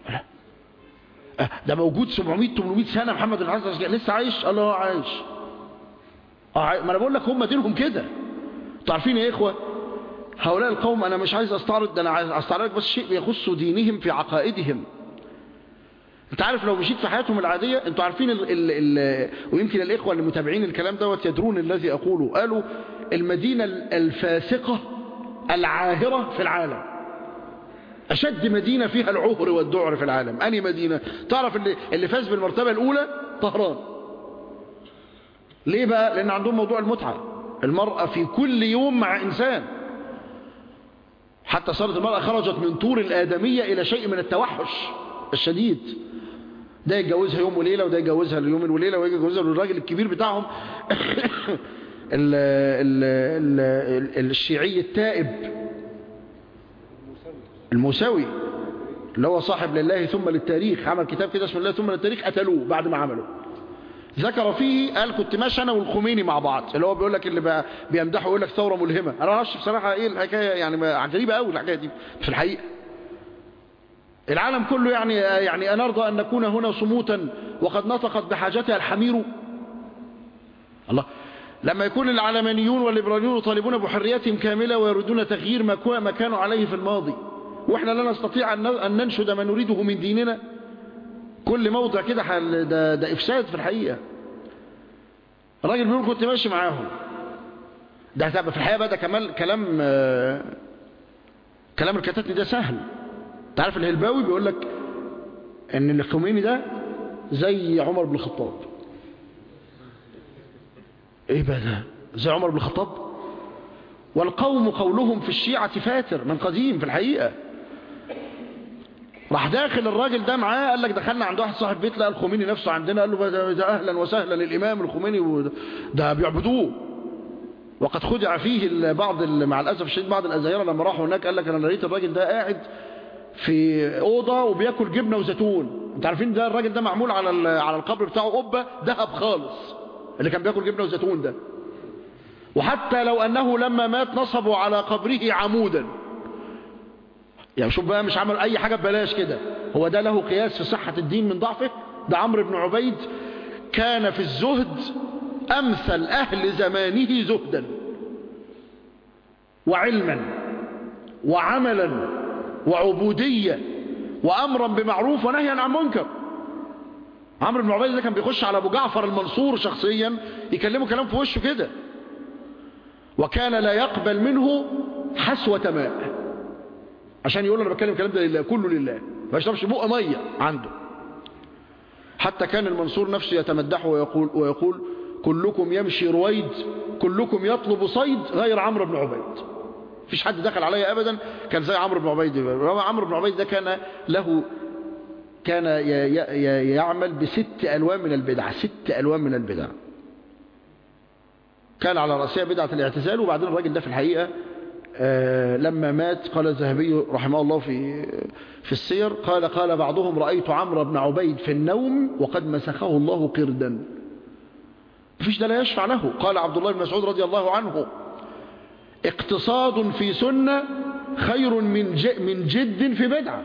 ده موجود 700 800 سنة محمد بن الحسن لسه عايش قال له عايش اه ما انا بقول لك هم دينهم كده انتوا عارفين يا اخوه هؤلاء القوم انا مش عايز استعرض ده انا عايز استعرض بس شيء يخص دينهم في عقائدهم انت عارف لو مشيت في حياتهم العادية انتوا عارفين ال ال ال ويمكن الاخوة اللي متابعين الكلام دوت يدرون الذي اقوله قالوا المدينة الفاسقة العاهرة في العالم أشد مدينة فيها العهر والدعر في العالم أني مدينة تعرف اللي, اللي فاز بالمرتبة الأولى طهران ليه بقى لأن عندهم موضوع المتعة المرأة في كل يوم مع إنسان حتى صارت المرأة خرجت من طور الآدمية إلى شيء من التوحش الشديد ده يتجوزها يوم وليلة وده يتجوزها اليوم وليلة وده يتجوزها للراجل الكبير بتاعهم ال ال ال الشيعي التائب الموسوي اللي هو صاحب لله ثم للتاريخ عمل كتاب كده اسمه الله ثم للتاريخ قتلوه بعد ما عمله ذكر فيه قال كنت ماشي انا والخميني مع بعض اللي هو بيقول لك اللي بقى بيمدحه يقول لك ثوره ملهمه انا ما اعرفش بصراحه ايه الحكايه يعني غريبه قوي الحكايه دي في الحقيقه العالم كله يعني يعني أنرضى أن نكون هنا صموتا وقد نطقت بحاجتها الحمير الله لما يكون العلمانيون والليبراليون يطالبون بحريتهم كاملة ويريدون تغيير ما كانوا عليه في الماضي وإحنا لا نستطيع أن ننشد ما نريده من ديننا كل موضع كده ده, ده إفساد في الحقيقة الراجل بيقول كنت ماشي معاهم ده في الحقيقة بقى ده كمان كلام كلام الكتاتني ده سهل تعرف الهلباوي بيقول لك ان الخميني ده زي عمر بن الخطاب ايه بقى ده زي عمر بن الخطاب والقوم قولهم في الشيعة فاتر من قديم في الحقيقة راح داخل الراجل ده معاه قال لك دخلنا عند واحد صاحب بيت لقى الخميني نفسه عندنا قال له ده اهلا وسهلا الامام الخميني ده بيعبدوه وقد خدع فيه بعض مع الاسف الشديد بعض الازاهره لما راحوا هناك قال لك انا لقيت الراجل ده قاعد في اوضه وبياكل جبنه وزيتون انت عارفين ده الراجل ده معمول على على القبر بتاعه قبه ذهب خالص اللي كان بياكل جبنه وزيتون ده وحتى لو انه لما مات نصبوا على قبره عمودا يعني شوف بقى مش عمل اي حاجه ببلاش كده هو ده له قياس في صحه الدين من ضعفه ده عمرو بن عبيد كان في الزهد امثل اهل زمانه زهدا وعلما وعملا وعبودية وأمرا بمعروف ونهيا عن منكر عمرو بن عبيد ده كان بيخش على أبو جعفر المنصور شخصيا يكلمه كلام في وشه كده وكان لا يقبل منه حسوة ماء عشان يقول أنا بتكلم الكلام ده لله كله لله ما يشربش بقى مية عنده حتى كان المنصور نفسه يتمدحه ويقول, ويقول كلكم يمشي رويد كلكم يطلب صيد غير عمرو بن عبيد فيش حد دخل عليا ابدا كان زي عمرو بن عبيد عمرو بن عبيد ده كان له كان يعمل بست الوان من البدع ست الوان من البدع كان على رأسها بدعة الاعتزال وبعدين الراجل ده في الحقيقة لما مات قال الذهبي رحمه الله في في السير قال قال بعضهم رأيت عمرو بن عبيد في النوم وقد مسخه الله قردا مفيش ده لا يشفع له قال عبد الله بن مسعود رضي الله عنه اقتصاد في سنة خير من من جد في بدعة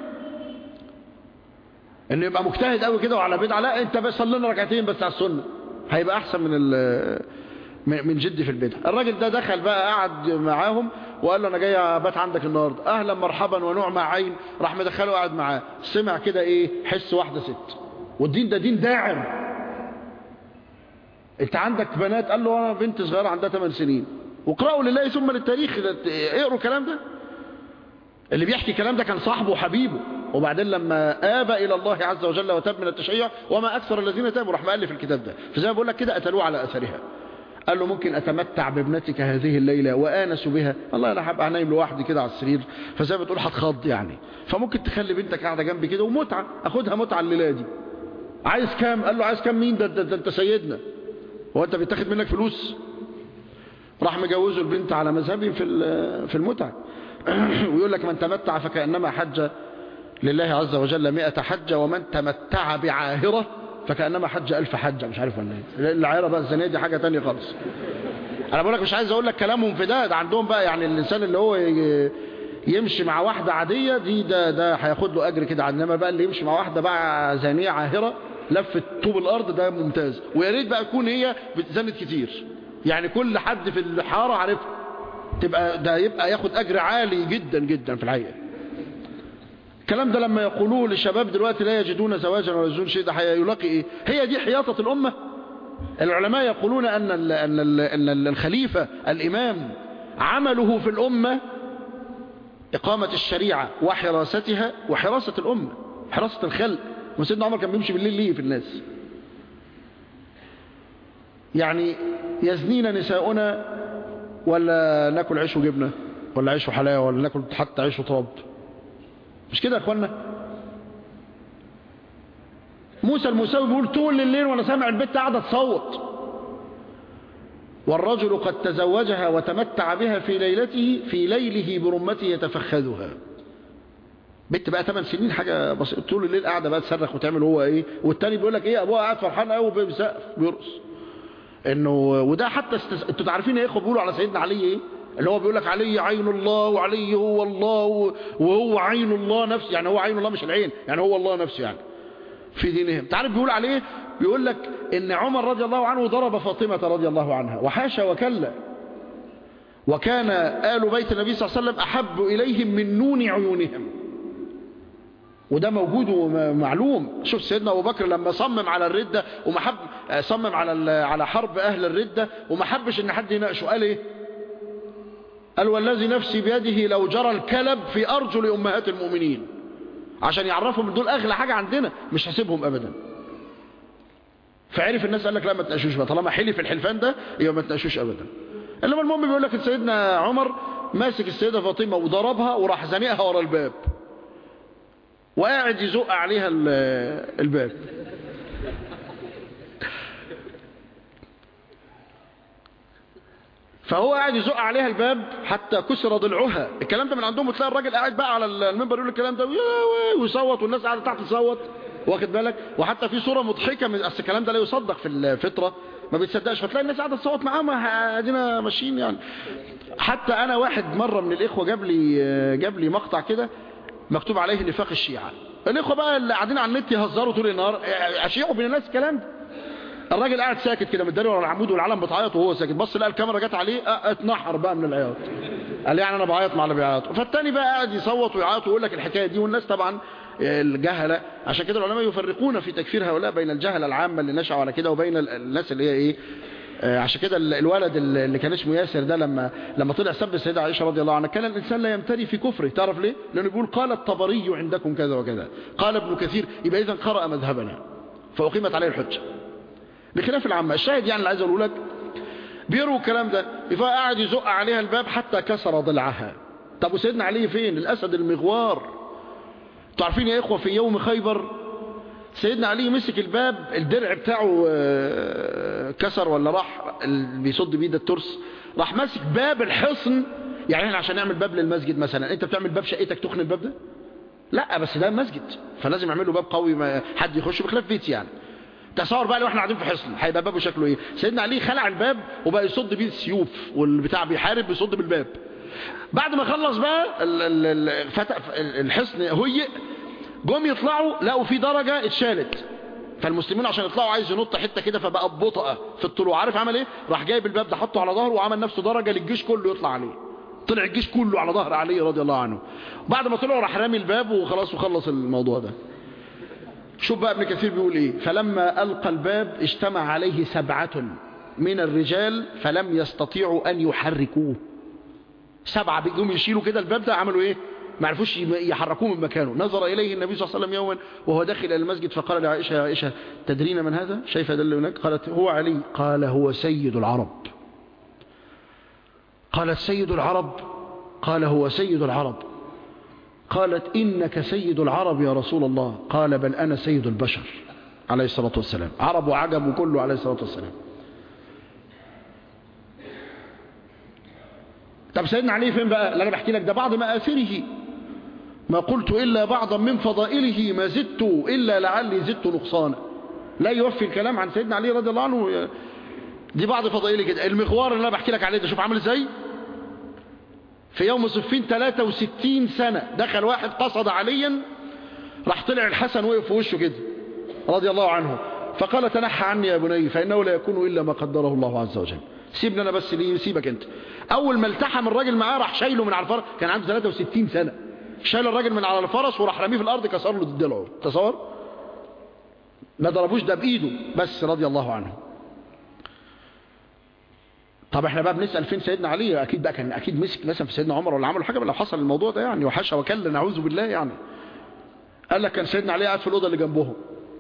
انه يبقى مجتهد قوي كده وعلى بدعة لا انت بس صلي لنا ركعتين بس على السنة هيبقى احسن من من جد في البدعة الراجل ده دخل بقى قعد معاهم وقال له انا جاي ابات عندك النهارده اهلا مرحبا ونعم عين راح مدخله قاعد معاه سمع كده ايه حس واحده ست والدين ده دين داعر انت عندك بنات قال له انا بنت صغيره عندها 8 سنين واقرأوا لله ثم للتاريخ اقروا الكلام ده اللي بيحكي الكلام ده كان صاحبه وحبيبه وبعدين لما آب إلى الله عز وجل وتاب من التشيع وما أكثر الذين تابوا راح مألف الكتاب ده فزي ما بقول لك كده أتلوه على أثرها قال له ممكن أتمتع بابنتك هذه الليلة وآنس بها الله أنا هبقى نايم لوحدي كده على السرير فزي ما بتقول هتخض يعني فممكن تخلي بنتك قاعدة جنبي كده ومتعة أخدها متعة الليلة دي عايز كام قال له عايز كام مين ده, ده, ده أنت سيدنا هو أنت بيتاخد منك فلوس راح مجوزه البنت على مذهبي في في المتعة ويقول لك من تمتع فكأنما حج لله عز وجل مئة حجة ومن تمتع بعاهرة فكأنما حج ألف حجة مش عارف ولا ايه العاهرة بقى الزنية دي حاجة تانية خالص أنا بقول لك مش عايز أقول لك كلامهم في ده ده عندهم بقى يعني الإنسان اللي هو يمشي مع واحدة عادية دي ده ده هياخد له أجر كده إنما بقى اللي يمشي مع واحدة بقى زانية عاهرة لفت طوب الأرض ده ممتاز ويا ريت بقى تكون هي بتزنت كتير يعني كل حد في الحارة عارفها تبقى ده يبقى ياخد أجر عالي جدا جدا في الحقيقة الكلام ده لما يقولوه للشباب دلوقتي لا يجدون زواجا ولا يجدون شيء ده هيلاقي ايه هي دي حياطة الأمة العلماء يقولون أن ال أن ال أن الخليفة الإمام عمله في الأمة إقامة الشريعة وحراستها وحراسة الأمة حراسة الخلق وسيدنا عمر كان بيمشي بالليل ليه في الناس يعني يزنين نساؤنا ولا ناكل عيش وجبنة ولا عيش وحلاوة ولا ناكل حتى عيش وطراب مش كده يا اخوانا موسى الموسوي بيقول طول الليل وانا سامع البت قاعده تصوت والرجل قد تزوجها وتمتع بها في ليلته في ليله برمته يتفخذها بنت بقى 8 سنين حاجه بسيطه طول الليل قاعده بقى تصرخ وتعمل هو ايه والتاني بيقول لك ايه ابوها قاعد فرحان قوي بيسقف بيرقص انه وده حتى استس... انتوا عارفين ايه بيقولوا على سيدنا علي ايه اللي هو بيقول لك علي عين الله وعلي هو الله وهو عين الله نفسه يعني هو عين الله مش العين يعني هو الله نفسه يعني في دينهم تعرف بيقول عليه بيقول لك ان عمر رضي الله عنه ضرب فاطمة رضي الله عنها وحاشا وكلا وكان آل بيت النبي صلى الله عليه وسلم أحب إليهم من نون عيونهم وده موجود ومعلوم شوف سيدنا أبو بكر لما صمم على الردة ومحب صمم على على حرب أهل الردة وما حبش إن حد يناقشه قال إيه قال والذي نفسي بيده لو جرى الكلب في أرجل أمهات المؤمنين عشان يعرفوا من دول أغلى حاجة عندنا مش هسيبهم أبدا فعرف الناس قال لك لا ما تناقشوش بقى طالما حلف الحلفان ده يبقى ما تناقشوش أبدا انما المهم بيقول لك سيدنا عمر ماسك السيدة فاطمة وضربها وراح زنقها ورا الباب وقاعد يزق عليها الباب فهو قاعد يزق عليها الباب حتى كسر ضلعها الكلام ده من عندهم وتلاقي الراجل قاعد بقى على المنبر يقول الكلام ده ويصوت والناس قاعده تحت تصوت واخد بالك وحتى في صوره مضحكه من اصل الكلام ده لا يصدق في الفطره ما بتصدقش فتلاقي الناس قاعده تصوت معاه ما ادينا ماشيين يعني حتى انا واحد مره من الاخوه جاب لي جاب لي مقطع كده مكتوب عليه نفاق الشيعه الاخوه بقى اللي قاعدين على النت يهزروا طول النهار اشيعوا بين الناس الكلام ده الراجل قاعد ساكت كده متداري ورا العمود والعلم بتعيط وهو ساكت بص لقى الكاميرا جت عليه اتنحر بقى من العياط قال يعني انا بعيط مع اللي بيعيطوا فالتاني بقى قاعد يصوت ويعيط ويقول لك الحكايه دي والناس طبعا الجهله عشان كده العلماء يفرقون في تكفير هؤلاء بين الجهله العامه اللي نشأوا على كده وبين الناس اللي هي ايه عشان كده الولد اللي كان اسمه ياسر ده لما لما طلع سب السيده عائشه رضي الله عنها كان الانسان لا يمتري في كفره تعرف ليه لانه بيقول قال الطبري عندكم كذا وكذا قال ابن كثير يبقى اذا قرأ مذهبنا فاقيمت عليه الحجه بخلاف العامه الشاهد يعني اللي عايز اقوله لك بيروا الكلام ده فقعد يزق عليها الباب حتى كسر ضلعها طب وسيدنا علي فين الاسد المغوار انتوا عارفين يا اخوه في يوم خيبر سيدنا علي مسك الباب الدرع بتاعه كسر ولا راح بيصد بيه ده الترس راح ماسك باب الحصن يعني احنا عشان نعمل باب للمسجد مثلا انت بتعمل باب شقتك تخن الباب ده لا بس ده مسجد فلازم يعمل له باب قوي ما حد يخش بخلاف بيت يعني تصور بقى لو احنا قاعدين في حصن هيبقى بابه شكله ايه سيدنا علي خلع الباب وبقى يصد بيه السيوف والبتاع بيحارب بيصد بالباب بعد ما خلص بقى الحصن هيئ جم يطلعوا لقوا في درجة اتشالت فالمسلمين عشان يطلعوا عايز ينط حتة كده فبقى ببطأة في الطلوع عارف عمل ايه راح جايب الباب ده حطه على ظهره وعمل نفسه درجة للجيش كله يطلع عليه طلع الجيش كله على ظهر علي رضي الله عنه بعد ما طلعوا راح رامي الباب وخلاص وخلص الموضوع ده شوف بقى ابن كثير بيقول ايه فلما ألقى الباب اجتمع عليه سبعة من الرجال فلم يستطيعوا أن يحركوه سبعة بيقوم يشيلوا كده الباب ده عملوا ايه ما عرفوش يحركوه من مكانه نظر إليه النبي صلى الله عليه وسلم يوما وهو داخل إلى المسجد فقال لعائشة يا عائشة تدرين من هذا شايفة ده اللي هناك قالت هو علي قال هو سيد العرب قالت سيد العرب قال هو سيد العرب قالت إنك سيد العرب يا رسول الله قال بل أنا سيد البشر عليه الصلاة والسلام عرب وعجم وكله عليه الصلاة والسلام طب سيدنا علي فين بقى اللي أنا بحكي لك ده بعض مآثره ما قلت إلا بعضا من فضائله ما زدت إلا لعلي زدت نقصانا لا يوفي الكلام عن سيدنا علي رضي الله عنه دي بعض فضائله كده المغوار اللي أنا بحكي لك عليه ده شوف عامل ازاي في يوم صفين 63 سنة دخل واحد قصد عليا راح طلع الحسن وقف في وشه كده رضي الله عنه فقال تنحى عني يا بني فإنه لا يكون إلا ما قدره الله عز وجل سيبني أنا بس ليه سيبك أنت أول ما التحم الراجل معاه راح شايله من على الفرس كان عنده 63 سنة شايل الراجل من على الفرس وراح رميه في الأرض كسر له ضلعه تصور ما ضربوش ده بإيده بس رضي الله عنه طب احنا بقى بنسأل فين سيدنا علي اكيد بقى كان اكيد مسك مثلا في سيدنا عمر ولا عملوا حاجه لو حصل الموضوع ده يعني وحاشا وكلا نعوذ بالله يعني قال لك كان سيدنا علي قاعد في الاوضه اللي جنبهم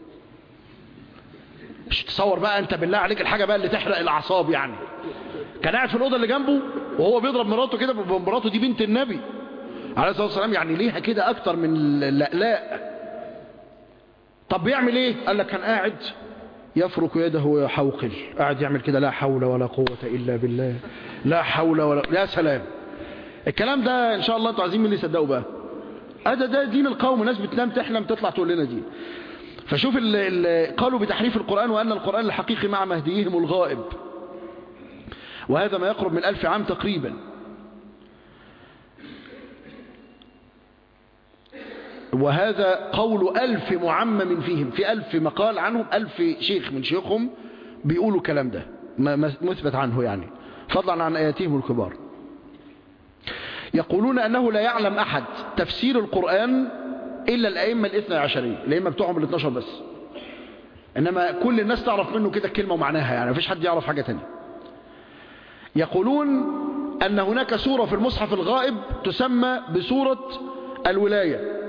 مش تصور بقى انت بالله عليك الحاجه بقى اللي تحرق الاعصاب يعني كان قاعد في الاوضه اللي جنبه وهو بيضرب مراته كده مراته دي بنت النبي عليه الصلاه والسلام يعني ليها كده اكتر من اللألاء طب بيعمل ايه قال لك كان قاعد يفرك يده ويحوقل قاعد يعمل كده لا حول ولا قوة إلا بالله لا حول ولا يا سلام الكلام ده إن شاء الله أنتوا عايزين من اللي يصدقوا بقى هذا ده دين القوم ناس بتنام تحلم تطلع تقول لنا دي فشوف ال ال قالوا بتحريف القرآن وأن القرآن الحقيقي مع مهديهم الغائب وهذا ما يقرب من ألف عام تقريبا وهذا قول ألف معمم فيهم في ألف مقال عنهم ألف شيخ من شيوخهم بيقولوا الكلام ده مثبت عنه يعني فضلا عن آياتهم الكبار يقولون أنه لا يعلم أحد تفسير القرآن إلا الأئمة الاثنى عشرية الأئمة بتوعهم الاثناشر بس إنما كل الناس تعرف منه كده الكلمة ومعناها يعني مفيش حد يعرف حاجة تانية يقولون أن هناك سورة في المصحف الغائب تسمى بسورة الولاية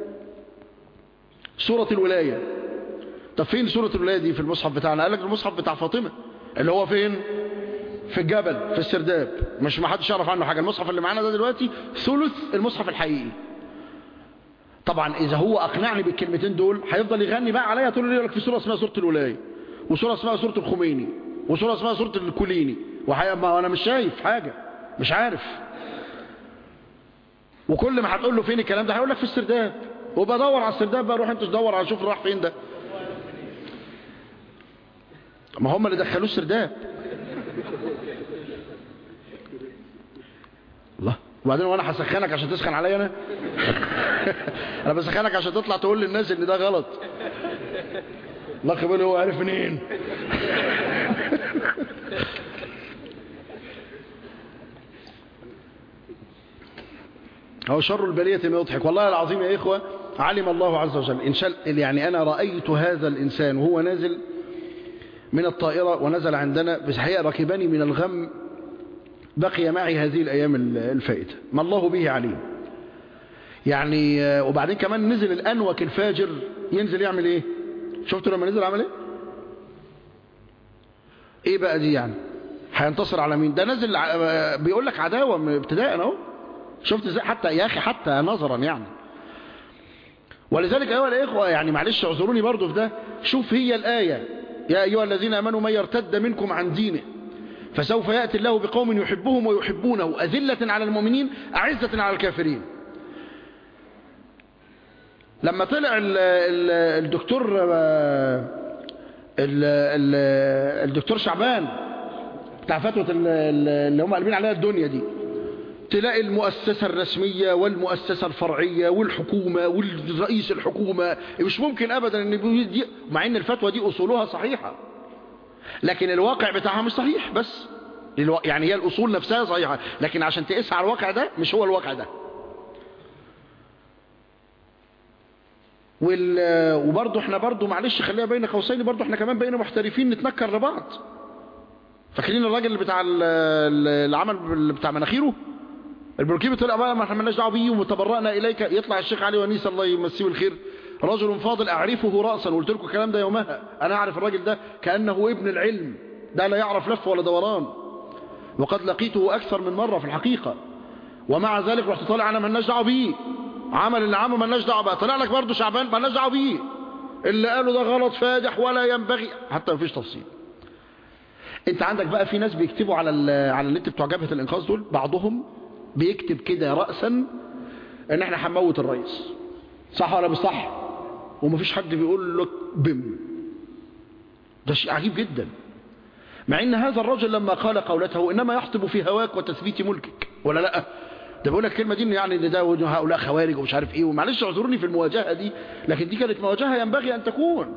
سورة الولاية طب فين سورة الولاية دي في المصحف بتاعنا قال لك المصحف بتاع فاطمة اللي هو فين في الجبل في السرداب مش ما حدش يعرف عنه حاجة المصحف اللي معانا ده دلوقتي ثلث المصحف الحقيقي طبعا اذا هو اقنعني بالكلمتين دول هيفضل يغني بقى عليا طول الليل في سورة اسمها سورة الولاية وسورة اسمها سورة الخميني وسورة اسمها سورة الكوليني وحقيقة انا مش شايف حاجة مش عارف وكل ما هتقول له فين الكلام ده هيقول لك في السرداب وبدور على السرداب بقى روح انت تدور على شوف راح فين ده ما هم اللي دخلوه السرداب الله وبعدين وانا هسخنك عشان تسخن عليا انا انا بسخنك عشان تطلع تقول للناس ان ده غلط الله قبل هو عارف منين هو شر البلية ما يضحك والله العظيم يا إخوة علم الله عز وجل إن شاء يعني أنا رأيت هذا الإنسان وهو نازل من الطائرة ونزل عندنا بس حقيقة ركبني من الغم بقي معي هذه الأيام الفائتة ما الله به عليم يعني وبعدين كمان نزل الأنوك الفاجر ينزل يعمل إيه شفتوا لما نزل عمل إيه إيه بقى دي يعني هينتصر على مين ده نزل بيقول لك عداوة من ابتداء اهو شفت ازاي حتى يا اخي حتى نظرا يعني ولذلك ايها الاخوه يعني معلش اعذروني برضو في ده شوف هي الايه يا ايها الذين امنوا من يرتد منكم عن دينه فسوف ياتي الله بقوم يحبهم ويحبونه اذله على المؤمنين اعزه على الكافرين لما طلع ال ال الدكتور ال ال الدكتور شعبان بتاع فتوى اللي هم قلبين عليها الدنيا دي تلاقي المؤسسة الرسمية والمؤسسة الفرعية والحكومة والرئيس الحكومة مش ممكن أبدا أن دي مع أن الفتوى دي أصولها صحيحة لكن الواقع بتاعها مش صحيح بس يعني هي الأصول نفسها صحيحة لكن عشان تقيسها على الواقع ده مش هو الواقع ده وبرضه احنا برضه معلش خليها بين قوسين برضه احنا كمان بقينا محترفين نتنكر لبعض فاكرين الراجل اللي بتاع اللي عمل بتاع مناخيره البروكيبي طلع بقى ما احنا مالناش دعوه بيه وتبرأنا اليك يطلع الشيخ علي ونيس الله يمسيه الخير رجل فاضل اعرفه راسا وقلت لكم الكلام ده يومها انا اعرف الراجل ده كانه ابن العلم ده لا يعرف لف ولا دوران وقد لقيته اكثر من مره في الحقيقه ومع ذلك رحت طالع انا مالناش دعوه بيه عمل اللي عمله مالناش دعوه بقى طلع لك برضه شعبان مالناش دعوه بيه اللي قاله ده غلط فادح ولا ينبغي حتى مفيش تفصيل انت عندك بقى في ناس بيكتبوا على على النت بتوع جبهه الانقاذ دول بعضهم بيكتب كده رأسا ان احنا هنموت الرئيس صح ولا مش صح ومفيش حد بيقول لك بم ده شيء عجيب جدا مع ان هذا الرجل لما قال قولته انما يحطب في هواك وتثبيت ملكك ولا لا ده بيقول لك الكلمه دي يعني ان ده هؤلاء خوارج ومش عارف ايه ومعلش اعذروني في المواجهه دي لكن دي كانت مواجهه ينبغي ان تكون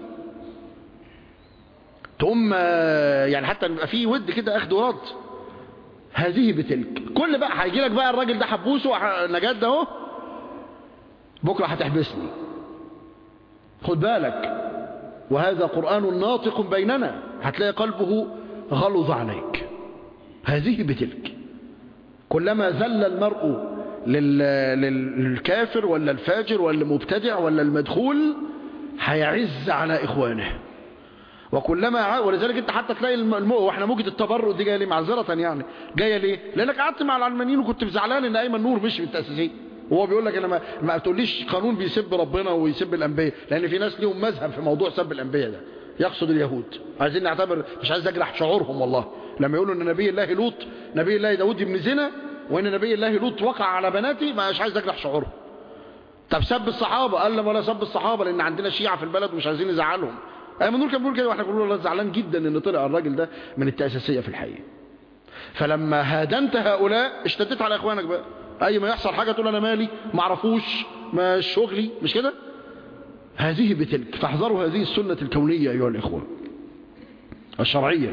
تقوم يعني حتى يبقى في ود كده اخد ورد هذه بتلك كل بقى هيجي لك بقى الراجل ده حبوسه نجاة ده اهو بكره هتحبسني خد بالك وهذا قرآن ناطق بيننا هتلاقي قلبه غلظ عليك هذه بتلك كلما زل المرء للكافر ولا الفاجر ولا المبتدع ولا المدخول هيعز على إخوانه وكلما ع... ولذلك انت حتى تلاقي الم... واحنا موجة التبرؤ دي جايه ليه معذره يعني جايه ليه لانك قعدت مع العلمانيين وكنت زعلان ان ايمن نور مش من التاسيسين وهو بيقول لك انا ما, ما تقوليش قانون بيسب ربنا ويسب الانبياء لان في ناس ليهم مذهب في موضوع سب الانبياء ده يقصد اليهود عايزين نعتبر مش عايز اجرح شعورهم والله لما يقولوا ان نبي الله لوط نبي الله داود ابن زنا وان نبي الله لوط وقع على بناتي مش عايز اجرح شعورهم طب سب الصحابه قال لهم ولا سب الصحابه لان عندنا شيعه في البلد ومش عايزين نزعلهم ايمن نور كان بيقول كده واحنا بنقول له زعلان جدا ان طلع الراجل ده من التاسيسيه في الحقيقه فلما هادنت هؤلاء اشتدت على اخوانك بقى اي ما يحصل حاجة تقول انا مالي ما اعرفوش ما شغلي مش كده هذه بتلك فاحذروا هذه السنة الكونية ايها الاخوة الشرعية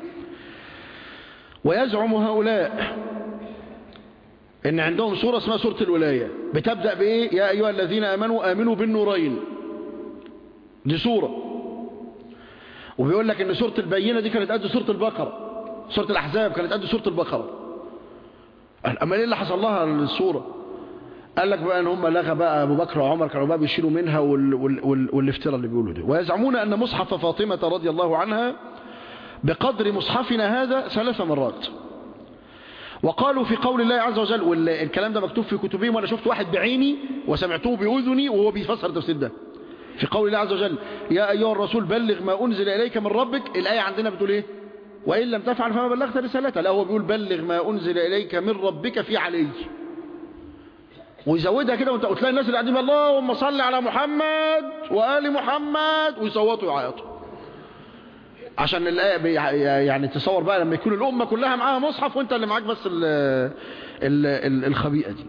ويزعم هؤلاء ان عندهم سورة اسمها سورة الولاية بتبدأ بايه يا ايها الذين امنوا امنوا بالنورين دي سورة وبيقول لك ان سورة البينة دي كانت قد سورة البقرة سورة الاحزاب كانت قد سورة البقرة اما ايه اللي حصل لها السورة قال لك بقى ان هم لغى بقى ابو بكر وعمر كانوا بقى بيشيلوا منها وال وال وال والافتراء اللي بيقولوا ده ويزعمون ان مصحف فاطمة رضي الله عنها بقدر مصحفنا هذا ثلاث مرات وقالوا في قول الله عز وجل والكلام ده مكتوب في كتبهم وانا شفت واحد بعيني وسمعته بأذني وهو بيفسر التفسير ده في قول الله عز وجل يا أيها الرسول بلغ ما أنزل إليك من ربك الآية عندنا بتقول إيه وإن لم تفعل فما بلغت رسالته لا هو بيقول بلغ ما أنزل إليك من ربك في علي ويزودها كده وانت تلاقي الناس اللي قاعدين اللهم صل على محمد وآل محمد ويصوتوا ويعيطوا عشان الآية يعني تصور بقى لما يكون الأمة كلها معاها مصحف وانت اللي معاك بس ال ال ال الخبيئة دي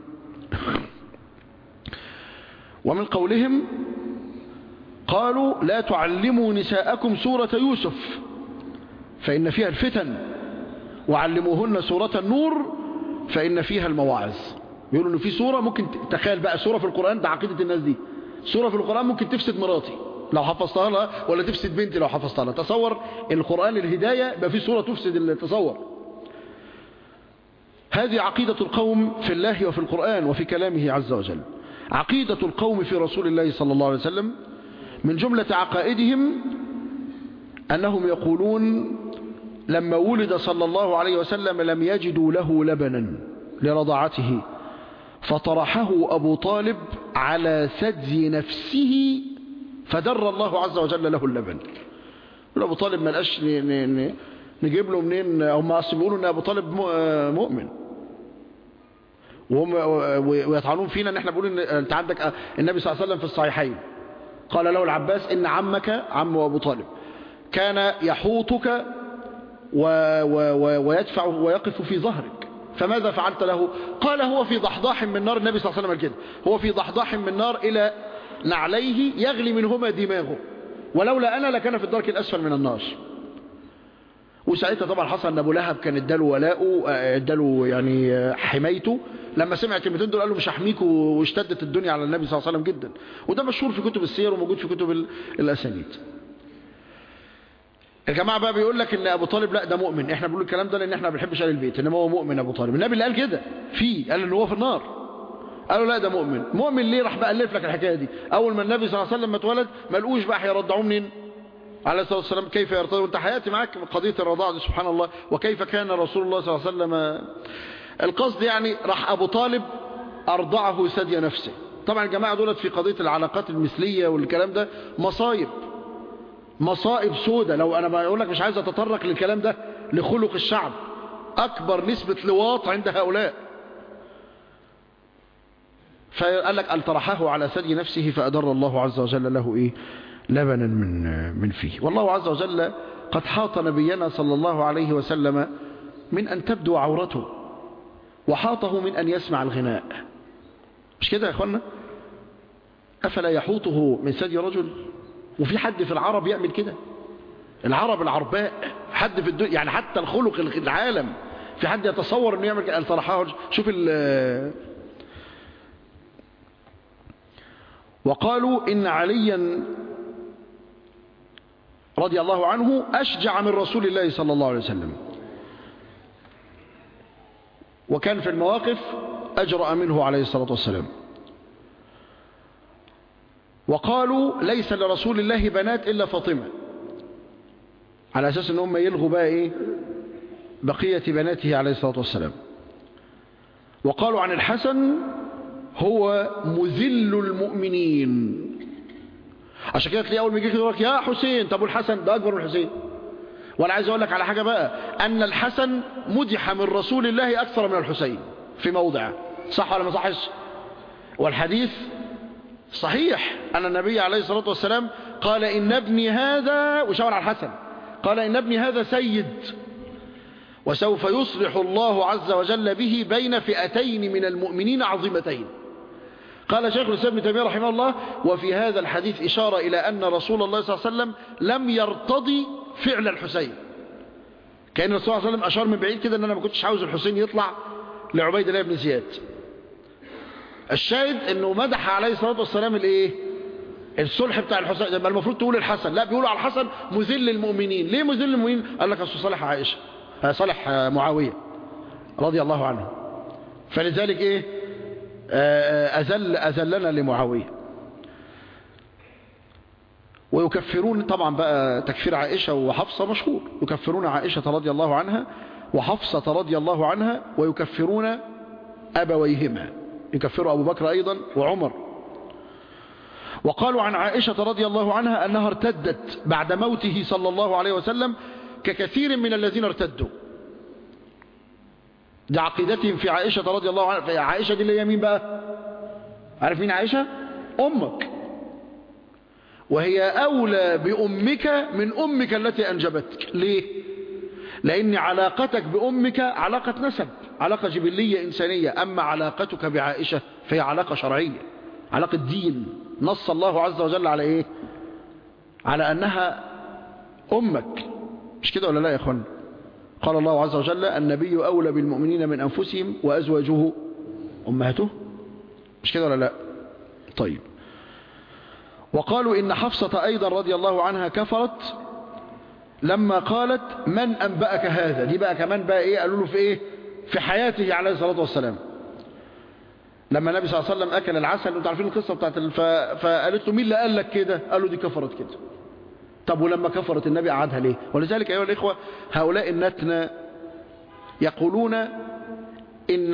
ومن قولهم قالوا لا تعلموا نساءكم سورة يوسف فإن فيها الفتن وعلموهن سورة النور فإن فيها المواعظ بيقولوا إن في سورة ممكن تخيل بقى سورة في القرآن ده عقيدة الناس دي سورة في القرآن ممكن تفسد مراتي لو حفظتها لها ولا تفسد بنتي لو حفظتها لها تصور القرآن الهداية يبقى في سورة تفسد التصور هذه عقيدة القوم في الله وفي القرآن وفي كلامه عز وجل عقيدة القوم في رسول الله صلى الله عليه وسلم من جملة عقائدهم أنهم يقولون لما ولد صلى الله عليه وسلم لم يجدوا له لبنا لرضعته فطرحه أبو طالب على ثدي نفسه فدر الله عز وجل له اللبن أبو طالب ما لقاش نجيب له منين هم أصلا بيقولوا أن أبو طالب مؤمن وهم ويطعنون فينا ان احنا بنقول ان انت عندك النبي صلى الله عليه وسلم في الصحيحين قال له العباس ان عمك عم ابو طالب كان يحوطك و و و ويدفع ويقف في ظهرك فماذا فعلت له قال هو في ضحضاح من نار النبي صلى الله عليه وسلم كده هو في ضحضاح من نار الى نعليه يغلي منهما دماغه ولولا انا لكان في الدرك الاسفل من النار وساعتها طبعا حصل ان ابو لهب كان اداله ولاؤه اداله يعني حمايته لما سمع الكلمتين دول قال له مش هحميك واشتدت الدنيا على النبي صلى الله عليه وسلم جدا وده مشهور في كتب السير وموجود في كتب الاسانيد الجماعه بقى بيقول لك ان ابو طالب لا ده مؤمن احنا بنقول الكلام ده لان احنا ما بنحبش اهل البيت انما هو مؤمن ابو طالب النبي اللي قال كده في قال ان هو في النار قالوا لا ده مؤمن مؤمن ليه راح بقى الف لك الحكايه دي اول ما النبي صلى الله عليه وسلم ما اتولد ما لقوش بقى هيرضعوه منين عليه الصلاة والسلام كيف يرتضي وانت حياتي معاك قضية الرضاعة دي سبحان الله وكيف كان رسول الله صلى الله عليه وسلم القصد يعني راح أبو طالب أرضعه ثدي نفسه طبعا الجماعة دولت في قضية العلاقات المثلية والكلام ده مصايب مصائب سودة لو أنا بقول لك مش عايز أتطرق للكلام ده لخلق الشعب أكبر نسبة لواط عند هؤلاء فقال لك ألترحه على ثدي نفسه فأدر الله عز وجل له إيه لبنا من من فيه والله عز وجل قد حاط نبينا صلى الله عليه وسلم من أن تبدو عورته وحاطه من أن يسمع الغناء مش كده يا أخوانا أفلا يحوطه من ثدي رجل وفي حد في العرب يعمل كده العرب العرباء حد في الدنيا يعني حتى الخلق العالم في حد يتصور انه يعمل كده الطرحه شوف ال وقالوا إن عليا رضي الله عنه أشجع من رسول الله صلى الله عليه وسلم وكان في المواقف أجرأ منه عليه الصلاة والسلام وقالوا ليس لرسول الله بنات إلا فاطمة على أساس أن هم يلغوا بقى إيه بقية بناته عليه الصلاة والسلام وقالوا عن الحسن هو مذل المؤمنين عشان كده تلاقي اول ما يجي يقول لك يا حسين طب والحسن ده اكبر من الحسين وانا عايز اقول لك على حاجه بقى ان الحسن مدح من رسول الله اكثر من الحسين في موضع صح ولا ما صحش والحديث صحيح ان النبي عليه الصلاه والسلام قال ان ابني هذا وشاور على الحسن قال ان ابني هذا سيد وسوف يصلح الله عز وجل به بين فئتين من المؤمنين عظيمتين قال شيخ الإسلام ابن تيمية رحمه الله وفي هذا الحديث إشارة إلى أن رسول الله صلى الله عليه وسلم لم يرتضي فعل الحسين كأن الرسول صلى الله عليه وسلم أشار من بعيد كده أن أنا ما كنتش عاوز الحسين يطلع لعبيد الله بن زياد الشاهد أنه مدح عليه الصلاة والسلام الإيه الصلح بتاع الحسين يبقى المفروض تقول الحسن لا بيقولوا على الحسن مذل المؤمنين ليه مذل المؤمنين قال لك أصل صالح عائشة صالح معاوية رضي الله عنه فلذلك إيه أزل أزلنا لمعاوية ويكفرون طبعا بقى تكفير عائشة وحفصة مشهور يكفرون عائشة رضي الله عنها وحفصة رضي الله عنها ويكفرون أبويهما يكفروا أبو بكر أيضا وعمر وقالوا عن عائشة رضي الله عنها أنها ارتدت بعد موته صلى الله عليه وسلم ككثير من الذين ارتدوا دي عقيدتهم في عائشة رضي الله عنها عائشة دي اللي هي مين بقى عارف مين عائشة أمك وهي أولى بأمك من أمك التي أنجبتك ليه لأن علاقتك بأمك علاقة نسب علاقة جبلية إنسانية أما علاقتك بعائشة فهي علاقة شرعية علاقة دين نص الله عز وجل على إيه على أنها أمك مش كده ولا لا يا أخوان قال الله عز وجل النبي أولى بالمؤمنين من أنفسهم وأزواجه أمهاته مش كده ولا لا طيب وقالوا إن حفصة أيضا رضي الله عنها كفرت لما قالت من أنبأك هذا دي بقى كمان بقى إيه قالوا له في إيه في حياته عليه الصلاة والسلام لما النبي صلى الله عليه وسلم أكل العسل انتوا عارفين القصة بتاعت ف... فقالت له مين اللي قال لك كده قال له دي كفرت كده طب ولما كفرت النبي قعدها ليه ولذلك أيها الإخوة هؤلاء النتنى يقولون إن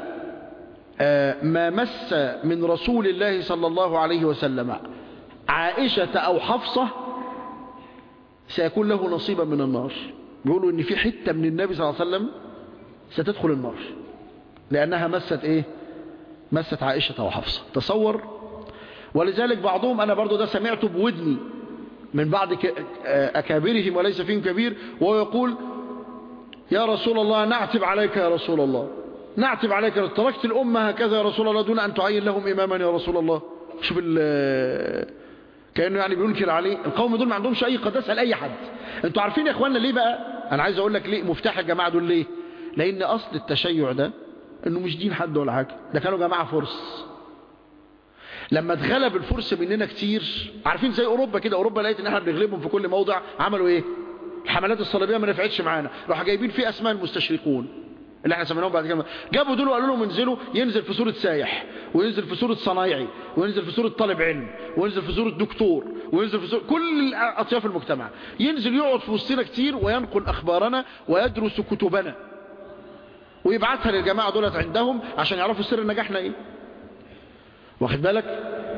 ما مس من رسول الله صلى الله عليه وسلم عائشة أو حفصة سيكون له نصيبا من النار بيقولوا ان في حتة من النبي صلى الله عليه وسلم ستدخل النار لأنها مست إيه مست عائشة وحفصة تصور ولذلك بعضهم أنا برضو ده سمعته بودني من بعض أكابرهم وليس فيهم كبير وهو يقول يا رسول الله نعتب عليك يا رسول الله نعتب عليك تركت الأمة هكذا يا رسول الله دون أن تعين لهم إماما يا رسول الله شوف كأنه يعني بينكر عليه القوم دول ما عندهمش أي قداسة لأي حد انتوا عارفين يا إخواننا ليه بقى أنا عايز أقول لك ليه مفتاح الجماعة دول ليه لأن أصل التشيع ده انه مش دين حد ولا حاجة ده كانوا جماعة فرس لما اتغلب الفرس مننا كتير عارفين زي اوروبا كده اوروبا لقيت ان احنا بنغلبهم في كل موضع عملوا ايه الحملات الصليبيه ما نفعتش معانا راحوا جايبين في اسماء المستشرقون اللي احنا سميناهم بعد كده جابوا دول وقالوا لهم انزلوا ينزل في صوره سايح وينزل في صوره صنايعي وينزل في صوره طالب علم وينزل في صوره دكتور وينزل في صوره كل اطياف المجتمع ينزل يقعد في وسطنا كتير وينقل اخبارنا ويدرس كتبنا ويبعتها للجماعة دولت عندهم عشان يعرفوا سر نجاحنا ايه واخد بالك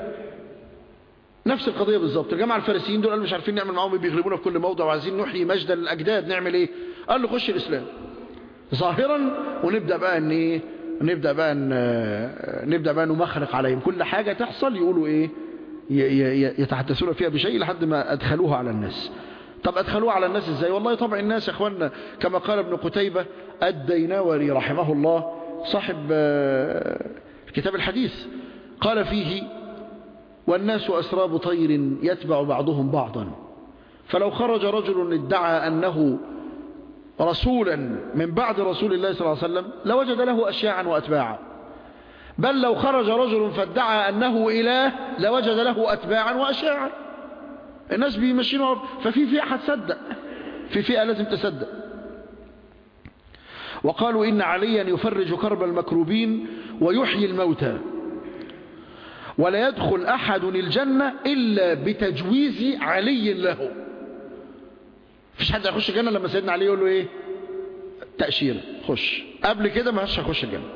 نفس القضية بالظبط الجماعة الفارسيين دول قالوا مش عارفين نعمل معاهم بيغلبونا في كل موضع وعايزين نحيي مجد الأجداد نعمل ايه قال له خش الإسلام ظاهرا ونبدأ بقى ان ايه نبدأ بقى ان نبدأ بقى نمخرق عليهم كل حاجة تحصل يقولوا ايه يتحدثون فيها بشيء لحد ما أدخلوها على الناس طب أدخلوها على الناس ازاي والله طبع الناس يا اخوانا كما قال ابن قتيبة الديناوري رحمه الله صاحب كتاب الحديث قال فيه والناس أسراب طير يتبع بعضهم بعضا فلو خرج رجل ادعى أنه رسولا من بعد رسول الله صلى الله عليه وسلم لوجد له أشياعا وأتباعا بل لو خرج رجل فادعى أنه إله لوجد له أتباعا وأشياعا الناس بيمشينوا ففي فئة هتصدق في فئة لازم تصدق وقالوا إن عليا يفرج كرب المكروبين ويحيي الموتى ولا يدخل أحد الجنة إلا بتجويز علي له فيش حد يخش الجنة لما سيدنا علي يقول له إيه تأشيرة خش قبل كده ما هش هخش الجنة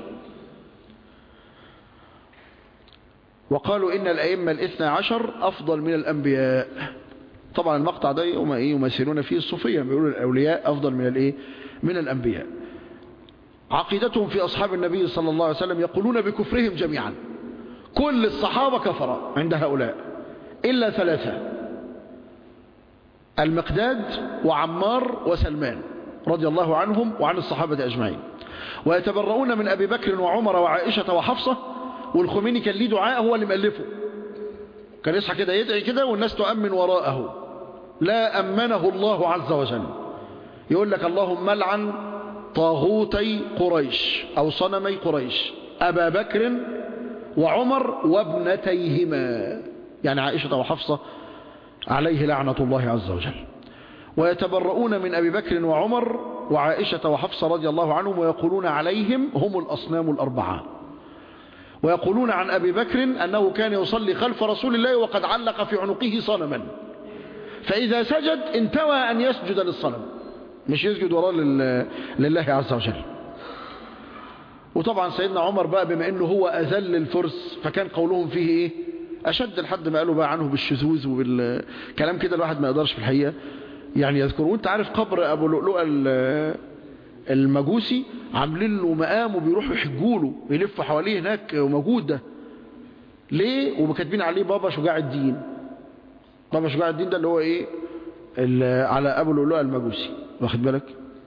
وقالوا إن الأئمة الاثنى عشر أفضل من الأنبياء طبعا المقطع ده يوم إيه يمثلون فيه الصوفية بيقولوا الأولياء أفضل من الإيه من الأنبياء عقيدتهم في أصحاب النبي صلى الله عليه وسلم يقولون بكفرهم جميعا كل الصحابة كفر عند هؤلاء إلا ثلاثة المقداد وعمار وسلمان رضي الله عنهم وعن الصحابة أجمعين ويتبرؤون من أبي بكر وعمر وعائشة وحفصة والخميني كان ليه دعاء هو اللي مألفه كان يصحى كده يدعي كده والناس تؤمن وراءه لا أمنه الله عز وجل يقول لك اللهم لعن طاغوتي قريش أو صنمي قريش أبا بكر وعمر وابنتيهما يعني عائشة وحفصة عليه لعنة الله عز وجل ويتبرؤون من أبي بكر وعمر وعائشة وحفصة رضي الله عنهم ويقولون عليهم هم الأصنام الأربعة ويقولون عن أبي بكر أنه كان يصلي خلف رسول الله وقد علق في عنقه صنما فإذا سجد انتوى أن يسجد للصنم مش يسجد وراء لله عز وجل وطبعا سيدنا عمر بقى بما انه هو اذل الفرس فكان قولهم فيه ايه اشد لحد ما قالوا بقى عنه بالشذوذ وبالكلام كده الواحد ما يقدرش في الحقيقه يعني يذكر وانت عارف قبر ابو لؤلؤه المجوسي عاملين له مقام وبيروحوا يحجوا له يلفوا حواليه هناك وموجود ده ليه وكاتبين عليه بابا شجاع الدين بابا شجاع الدين ده اللي هو ايه على ابو لؤلؤه المجوسي واخد بالك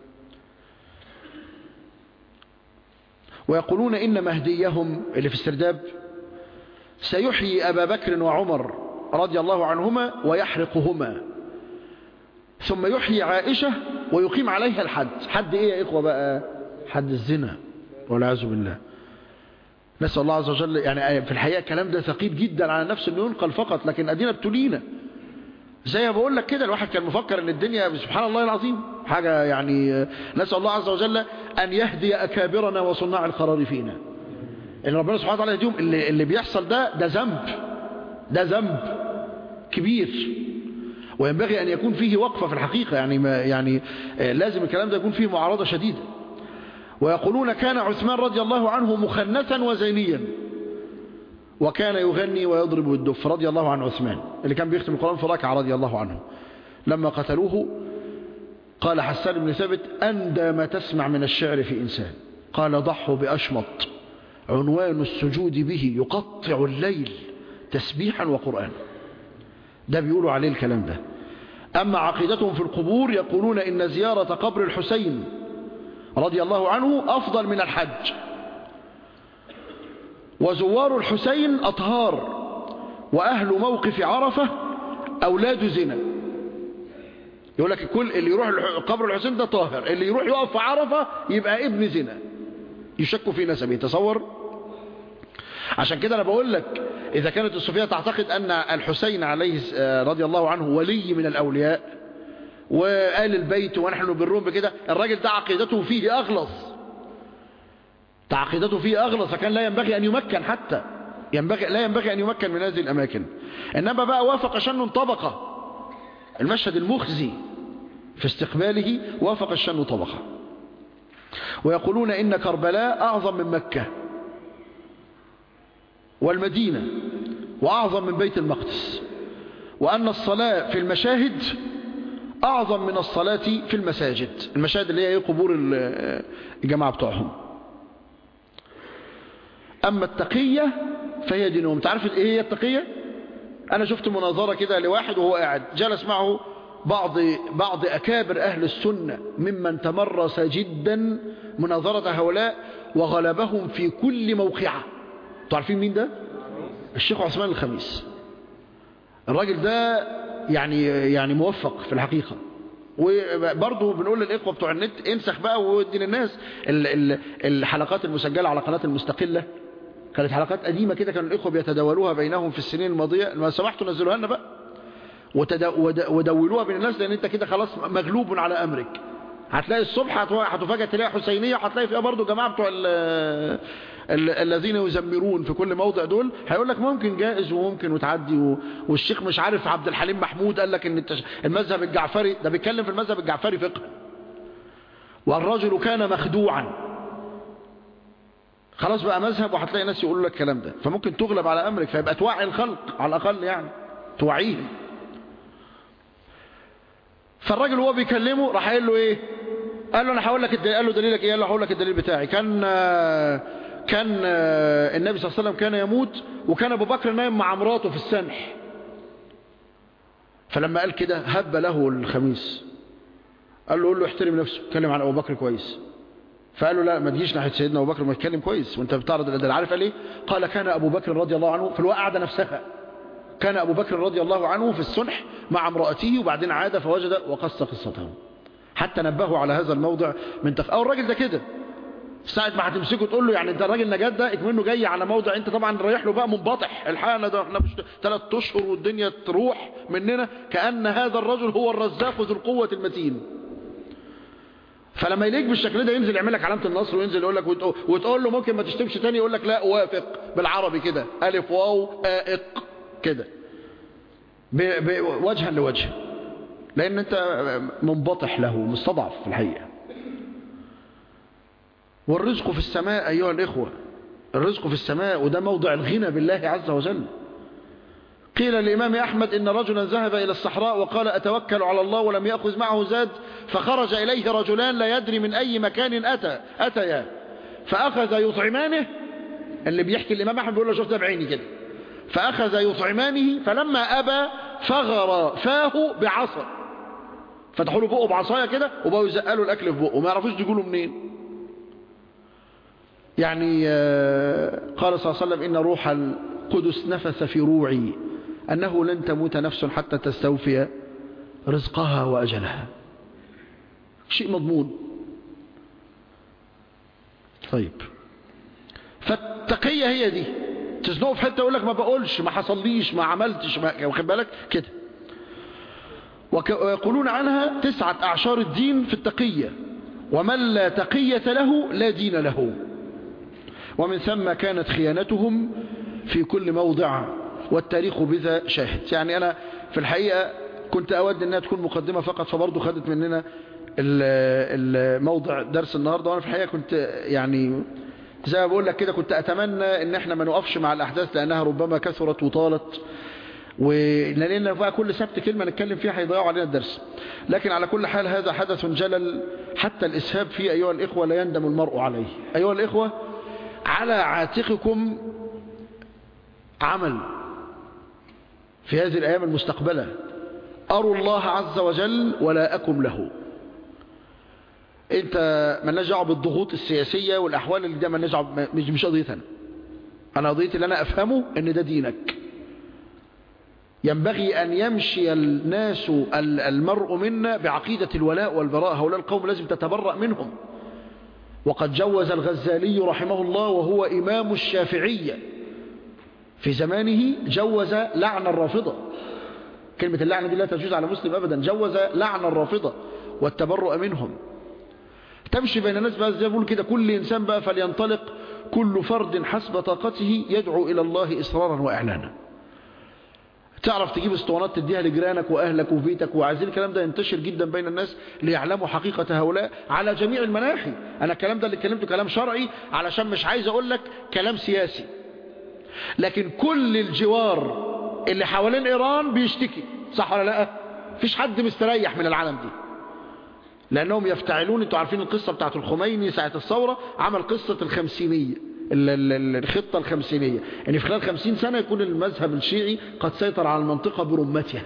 ويقولون إن مهديهم اللي في السرداب سيحيي أبا بكر وعمر رضي الله عنهما ويحرقهما ثم يحيي عائشة ويقيم عليها الحد حد إيه يا إخوة بقى حد الزنا والعياذ بالله نسأل الله عز وجل يعني في الحقيقة الكلام ده ثقيل جدا على نفس انه ينقل فقط لكن أدينا ابتلينا زي ما بقول لك كده الواحد كان مفكر ان الدنيا سبحان الله العظيم حاجة يعني نسأل الله عز وجل أن يهدي أكابرنا وصناع القرار فينا إن ربنا سبحانه وتعالى يهديهم اللي, اللي بيحصل ده ده ذنب ده ذنب كبير وينبغي أن يكون فيه وقفة في الحقيقة يعني ما يعني لازم الكلام ده يكون فيه معارضة شديدة ويقولون كان عثمان رضي الله عنه مخنثا وزينيا وكان يغني ويضرب بالدف رضي الله عن عثمان اللي كان بيختم القرآن في ركعة رضي الله عنه لما قتلوه قال حسان بن ثابت أندى ما تسمع من الشعر في إنسان قال ضحوا بأشمط عنوان السجود به يقطع الليل تسبيحا وقرآن ده بيقولوا عليه الكلام ده أما عقيدتهم في القبور يقولون إن زيارة قبر الحسين رضي الله عنه أفضل من الحج وزوار الحسين أطهار وأهل موقف عرفة أولاد زنا يقول لك كل اللي يروح قبر الحسين ده طاهر اللي يروح يقف في عرفة يبقى ابن زنا يشك في نسبه تصور عشان كده أنا بقول لك إذا كانت الصوفية تعتقد أن الحسين عليه رضي الله عنه ولي من الأولياء وآل البيت ونحن بالروم بكده الراجل ده عقيدته فيه أغلظ تعقيدته فيه أغلظ فكان لا ينبغي أن يمكن حتى ينبغي لا ينبغي أن يمكن من هذه الأماكن إنما بقى وافق شن طبقة المشهد المخزي في استقباله وافق الشن طبقة ويقولون إن كربلاء أعظم من مكة والمدينة وأعظم من بيت المقدس وأن الصلاة في المشاهد أعظم من الصلاة في المساجد المشاهد اللي هي قبور الجماعة بتوعهم أما التقية فهي دينهم تعرف إيه هي التقية أنا شفت مناظرة كده لواحد وهو قاعد جلس معه بعض بعض أكابر أهل السنة ممن تمرس جدا مناظرة هؤلاء وغلبهم في كل موقعة تعرفين مين ده الشيخ عثمان الخميس الراجل ده يعني يعني موفق في الحقيقة وبرضه بنقول للإخوة بتوع النت انسخ بقى وادي للناس الحلقات المسجلة على قناة المستقلة كانت حلقات قديمة كده كانوا الإخوة بيتداولوها بينهم في السنين الماضية ما سمحتوا نزلوها لنا بقى ودولوها بين الناس لأن انت كده خلاص مغلوب على أمرك هتلاقي الصبح هتفاجئ تلاقي حسينية وهتلاقي فيها برضه جماعة بتوع الذين يزمرون في كل موضع دول هيقول لك ممكن جائز وممكن وتعدي والشيخ مش عارف عبد الحليم محمود قال لك ان المذهب الجعفري ده بيتكلم في المذهب الجعفري فقه والرجل كان مخدوعا خلاص بقى مذهب وهتلاقي ناس يقولوا لك الكلام ده فممكن تغلب على امرك فيبقى توعي الخلق على الاقل يعني توعيهم فالراجل وهو بيكلمه راح قايل له ايه قال له انا هقول لك الدليل قال له دليلك ايه قال له هقول لك الدليل بتاعي كان كان النبي صلى الله عليه وسلم كان يموت وكان ابو بكر نايم مع مراته في السنح فلما قال كده هب له الخميس قال له قول له احترم نفسه اتكلم عن ابو بكر كويس فقال له لا ما تجيش ناحيه سيدنا ابو بكر ما تتكلم كويس وانت بتعرض الادله عارف قال ايه قال كان ابو بكر رضي الله عنه في الوقعه نفسها كان ابو بكر رضي الله عنه في السنح مع امراته وبعدين عاد فوجد وقص قصته حتى نبهوا على هذا الموضع من تخ... او الراجل ده كده ساعة ما هتمسكه تقول له يعني انت الراجل نجاة ده اكمنه جاي على موضع انت طبعا رايح له بقى منبطح الحقنا ده احنا مش ثلاث اشهر والدنيا تروح مننا كأن هذا الرجل هو الرزاق ذو القوة المتين فلما يليك بالشكل ده ينزل يعمل لك علامة النصر وينزل يقول لك وتقول, وتقول له ممكن ما تشتمش تاني يقول لك لا اوافق بالعربي كده الف واو آئق كده وجها لوجه لان انت منبطح له مستضعف في الحقيقة والرزق في السماء أيها الإخوة الرزق في السماء وده موضع الغنى بالله عز وجل قيل للإمام أحمد إن رجلا ذهب إلى الصحراء وقال أتوكل على الله ولم يأخذ معه زاد فخرج إليه رجلان لا يدري من أي مكان أتى أتيا فأخذ يطعمانه اللي بيحكي الإمام أحمد بيقول له شفت بعيني كده فأخذ يطعمانه فلما أبى فغر فاه بعصا فتحوا له بقه بعصايه كده وبقوا يزقلوا الأكل في بقه وما يعرفوش يقولوا منين يعني قال صلى الله عليه وسلم إن روح القدس نفث في روعي أنه لن تموت نفس حتى تستوفي رزقها وأجلها شيء مضمون طيب فالتقية هي دي تزنقه في حتة يقول لك ما بقولش ما حصليش ما عملتش ما واخد بالك كده ويقولون عنها تسعة أعشار الدين في التقية ومن لا تقية له لا دين له ومن ثم كانت خيانتهم في كل موضع والتاريخ بذا شاهد يعني أنا في الحقيقة كنت أود أنها تكون مقدمة فقط فبرضه خدت مننا الموضع درس النهاردة وأنا في الحقيقة كنت يعني زي ما بقول لك كده كنت أتمنى أن احنا ما نقفش مع الأحداث لأنها ربما كثرت وطالت ولأن بقى كل سبت كلمة نتكلم فيها هيضيعوا علينا الدرس لكن على كل حال هذا حدث جلل حتى الإسهاب فيه أيها الإخوة لا يندم المرء عليه أيها الإخوة على عاتقكم عمل في هذه الأيام المستقبلة أروا الله عز وجل ولا أكم له انت مالناش دعوه بالضغوط السياسية والأحوال اللي ده مالناش دعوه مش مش قضيتي أنا أنا قضيتي اللي أنا أفهمه إن ده دينك ينبغي أن يمشي الناس المرء منا بعقيدة الولاء والبراء هؤلاء القوم لازم تتبرأ منهم وقد جوز الغزالي رحمه الله وهو إمام الشافعية في زمانه جوز لعن الرافضة كلمة اللعنة دي لا تجوز على مسلم أبدا جوز لعن الرافضة والتبرؤ منهم تمشي بين الناس بقى زي بقول كده كل إنسان بقى فلينطلق كل فرد حسب طاقته يدعو إلى الله إصرارا وإعلانا تعرف تجيب اسطوانات تديها لجيرانك وأهلك وبيتك وعايزين الكلام ده ينتشر جدا بين الناس ليعلموا حقيقة هؤلاء على جميع المناحي أنا الكلام ده اللي كلمته كلام شرعي علشان مش عايز أقول لك كلام سياسي لكن كل الجوار اللي حوالين إيران بيشتكي صح ولا لا فيش حد مستريح من العالم دي لأنهم يفتعلون انتوا عارفين القصة بتاعت الخميني ساعة الثورة عمل قصة الخمسينية الخطة الخمسينية يعني في خلال خمسين سنة يكون المذهب الشيعي قد سيطر على المنطقة برمتها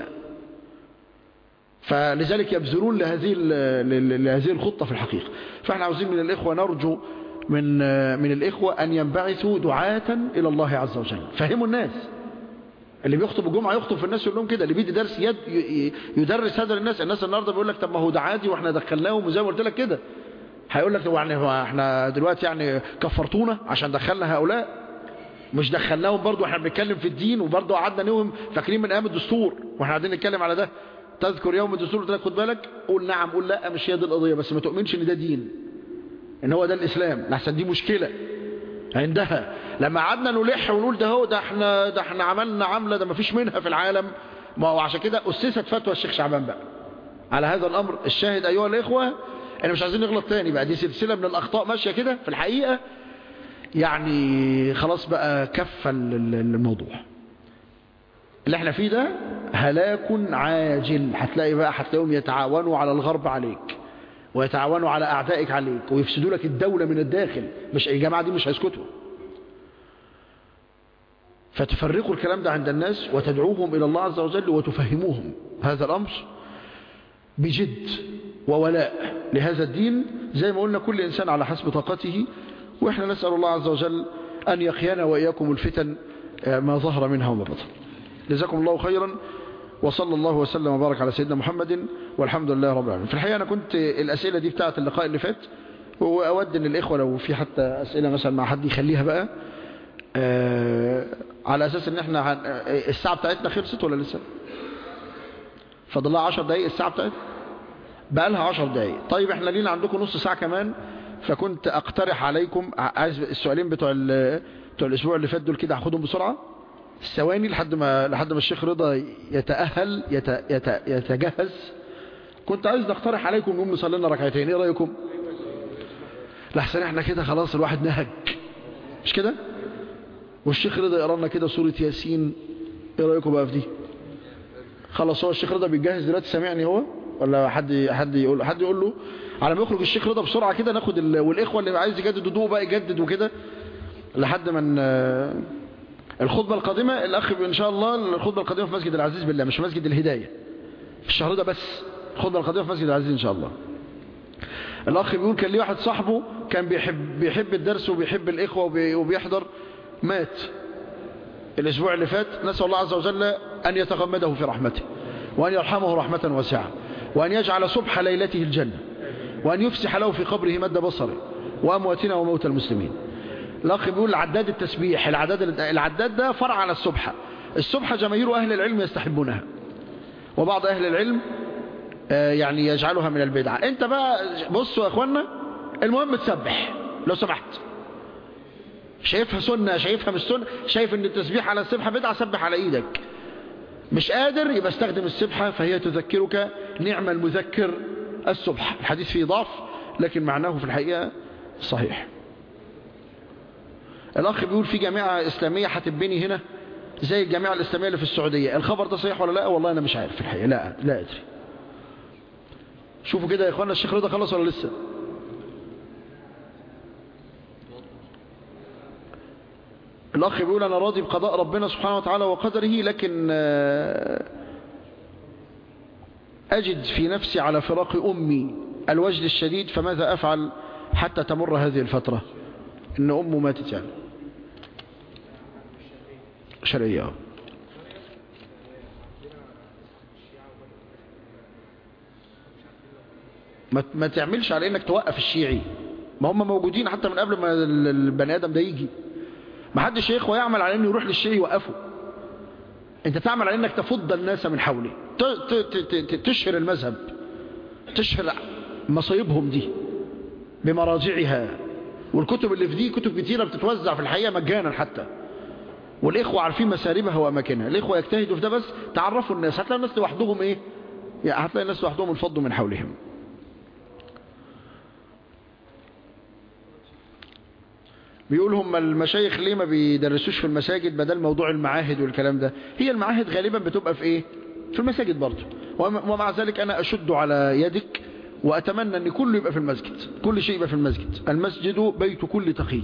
فلذلك يبذلون لهذه لهذه الخطة في الحقيقة فاحنا عاوزين من الإخوة نرجو من من الإخوة أن ينبعثوا دعاة إلى الله عز وجل فهموا الناس اللي بيخطب الجمعة يخطب في الناس يقول لهم كده اللي بيدي درس يد يدرس هذا للناس الناس النهارده بيقول لك طب ما هو ده عادي واحنا دخلناهم وزي ما قلت لك كده هيقول لك يعني هو احنا دلوقتي يعني كفرتونا عشان دخلنا هؤلاء مش دخلناهم برضو احنا بنتكلم في الدين وبرضو قعدنا نوهم فاكرين من ايام الدستور واحنا قاعدين نتكلم على ده تذكر يوم الدستور قلت لك خد بالك قول نعم قول لا مش هي دي القضيه بس ما تؤمنش ان ده دين ان هو ده الاسلام لحسن دي مشكله عندها لما قعدنا نلح ونقول ده هو ده احنا ده احنا عملنا عمله ده ما فيش منها في العالم ما هو عشان كده اسست فتوى الشيخ شعبان بقى على هذا الامر الشاهد ايها الاخوه احنا مش عايزين نغلط تاني بقى دي سلسله من الاخطاء ماشيه كده في الحقيقه يعني خلاص بقى كفى الموضوع اللي احنا فيه ده هلاك عاجل هتلاقي بقى هتلاقيهم يتعاونوا على الغرب عليك ويتعاونوا على أعدائك عليك ويفسدوا لك الدولة من الداخل مش الجماعة دي مش هيسكتوا فتفرقوا الكلام ده عند الناس وتدعوهم إلى الله عز وجل وتفهموهم هذا الأمر بجد وولاء لهذا الدين زي ما قلنا كل إنسان على حسب طاقته وإحنا نسأل الله عز وجل أن يقينا وإياكم الفتن ما ظهر منها وما بطن جزاكم الله خيرا وصلى الله وسلم وبارك على سيدنا محمد والحمد لله رب العالمين في الحقيقة أنا كنت الأسئلة دي بتاعت اللقاء اللي فات وأود أن الإخوة لو في حتى أسئلة مثلا مع حد يخليها بقى آه على أساس أن احنا هن... الساعة بتاعتنا خلصت ولا لسه فضل لها 10 دقايق الساعة بتاعتنا بقى لها 10 دقايق طيب احنا لينا عندكم نص ساعة كمان فكنت اقترح عليكم عايز السؤالين بتوع بتوع الاسبوع اللي فات دول كده هاخدهم بسرعة ثواني لحد ما لحد ما الشيخ رضا يتأهل يت... يت... يتجهز كنت عايز نقترح عليكم نقوم نصلي لنا ركعتين ايه رايكم لحسن احنا كده خلاص الواحد نهج مش كده والشيخ رضا يقرا لنا كده سوره ياسين ايه رايكم بقى في دي خلاص هو الشيخ رضا بيجهز دلوقتي سامعني هو ولا حد حد يقول حد يقول له على ما يخرج الشيخ رضا بسرعه كده ناخد ال... والاخوه اللي عايز يجدد وضوء بقى يجدد وكده لحد ما الخطبه القادمه الاخ ان شاء الله الخطبه القادمه في مسجد العزيز بالله مش مسجد الهدايه في الشهر ده بس الخطبه القادمه في مسجد العزيز ان شاء الله الاخ بيقول كان ليه واحد صاحبه كان بيحب بيحب الدرس وبيحب الاخوه وبي... وبيحضر مات الاسبوع اللي فات نسال الله عز وجل ان يتغمده في رحمته وان يرحمه رحمه واسعه وان يجعل صبح ليلته الجنه وان يفسح له في قبره مد بصره وامواتنا وموت المسلمين الاخ بيقول عداد التسبيح العداد العداد ده فرع على السبحه السبحه جماهير اهل العلم يستحبونها وبعض اهل العلم يعني يجعلها من البدعة انت بقى بصوا يا اخوانا المهم تسبح لو سمحت شايفها سنة شايفها مش سنة شايف ان التسبيح على السبحة بدعة سبح على ايدك مش قادر يبقى استخدم السبحة فهي تذكرك نعم المذكر السبح الحديث فيه ضعف لكن معناه في الحقيقة صحيح الاخ بيقول في جامعة اسلامية هتبني هنا زي الجامعة الاسلامية اللي في السعودية الخبر ده صحيح ولا لا والله انا مش عارف في الحقيقة لا لا ادري شوفوا كده يا اخوانا الشيخ رضا خلص ولا لسه الاخ بيقول انا راضي بقضاء ربنا سبحانه وتعالى وقدره لكن اجد في نفسي على فراق امي الوجد الشديد فماذا افعل حتى تمر هذه الفترة ان امه ماتت يعني شرعية ما ما تعملش على انك توقف الشيعي ما هم موجودين حتى من قبل ما البني ادم ده يجي ما حدش يا اخوه يعمل على انه يروح للشيعي يوقفه انت تعمل على انك تفض الناس من حوله تشهر المذهب تشهر مصايبهم دي بمراجعها والكتب اللي في دي كتب كتيرة بتتوزع في الحقيقة مجانا حتى والإخوة عارفين مساربها وأماكنها الإخوة يجتهدوا في ده بس تعرفوا الناس هتلاقي الناس لوحدهم إيه يعني هتلاقي الناس لوحدهم انفضوا من حولهم بيقول هم المشايخ ليه ما بيدرسوش في المساجد بدل موضوع المعاهد والكلام ده هي المعاهد غالبا بتبقى في ايه في المساجد برضه ومع ذلك انا اشد على يدك واتمنى ان كله يبقى في المسجد كل شيء يبقى في المسجد المسجد بيت كل تقي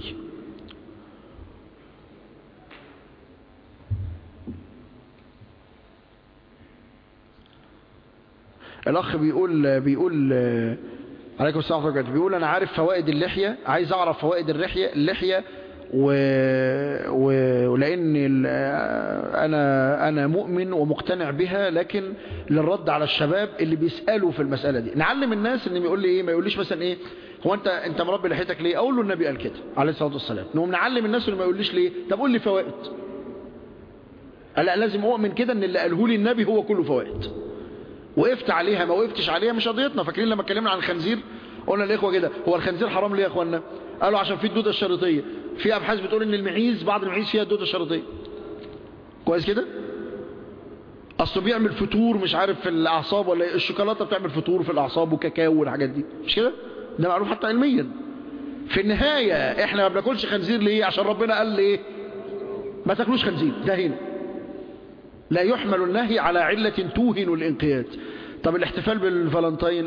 الاخ بيقول بيقول عليكم السلام ورحمة الله بيقول أنا عارف فوائد اللحية عايز أعرف فوائد اللحية اللحية و... و... ولأن أنا أنا مؤمن ومقتنع بها لكن للرد على الشباب اللي بيسألوا في المسألة دي نعلم الناس إن يقول لي إيه ما يقوليش مثلا إيه هو أنت أنت مربي لحيتك ليه أقول له النبي قال كده عليه الصلاة والسلام نقوم نعلم الناس اللي ما يقوليش ليه طب قول لي فوائد لا لازم أؤمن كده إن اللي قاله لي النبي هو كله فوائد وقفت عليها ما وقفتش عليها مش قضيتنا فاكرين لما اتكلمنا عن الخنزير قلنا الاخوه كده هو الخنزير حرام ليه يا اخوانا قالوا عشان فيه الدوده الشريطيه في ابحاث بتقول ان المعيز بعض المعيز فيها الدوده الشريطيه كويس كده اصله بيعمل فتور مش عارف في الاعصاب ولا الشوكولاته بتعمل فتور في الاعصاب وكاكاو والحاجات دي مش كده ده معروف حتى علميا في النهايه احنا ما بناكلش خنزير ليه عشان ربنا قال ليه ما تاكلوش خنزير ده هنا لا يحمل النهي على علة توهن الانقياد طب الاحتفال بالفالنتين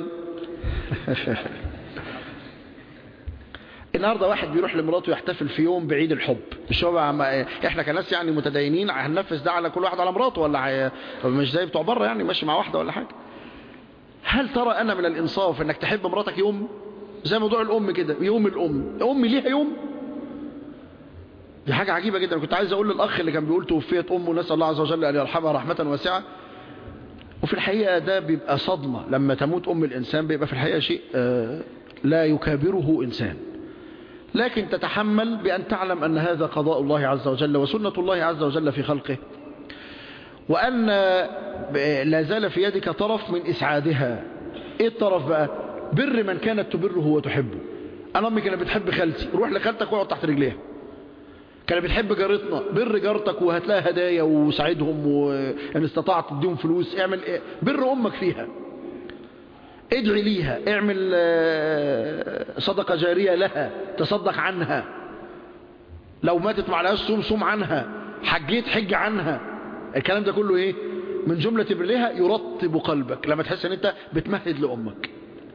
النهاردة واحد بيروح لمراته يحتفل في يوم بعيد الحب مش هو احنا كناس يعني متدينين هننفذ ده على كل واحد على مراته ولا مش زي بتوع بره يعني ماشي مع واحدة ولا حاجة هل ترى أنا من الإنصاف أنك تحب مراتك يوم زي موضوع الأم كده يوم الأم أم ليها يوم دي حاجة عجيبة جدا كنت عايز أقول للأخ اللي كان بيقول توفيت أمه نسأل الله عز وجل أن يرحمها رحمة واسعة وفي الحقيقة ده بيبقى صدمة لما تموت أم الإنسان بيبقى في الحقيقة شيء لا يكابره إنسان لكن تتحمل بأن تعلم أن هذا قضاء الله عز وجل وسنة الله عز وجل في خلقه وأن لا زال في يدك طرف من إسعادها إيه الطرف بقى بر من كانت تبره وتحبه أنا أمي كانت بتحب خالتي روح لخالتك واقعد تحت رجليها كانت بتحب جارتنا بر جارتك وهات لها هدايا وساعدهم وان استطعت تديهم فلوس اعمل إيه؟ بر امك فيها ادعي ليها اعمل صدقة جارية لها تصدق عنها لو ماتت معلهاش صوم صوم عنها حجيت حج عنها الكلام ده كله ايه من جملة برها يرطب قلبك لما تحس ان انت بتمهد لأمك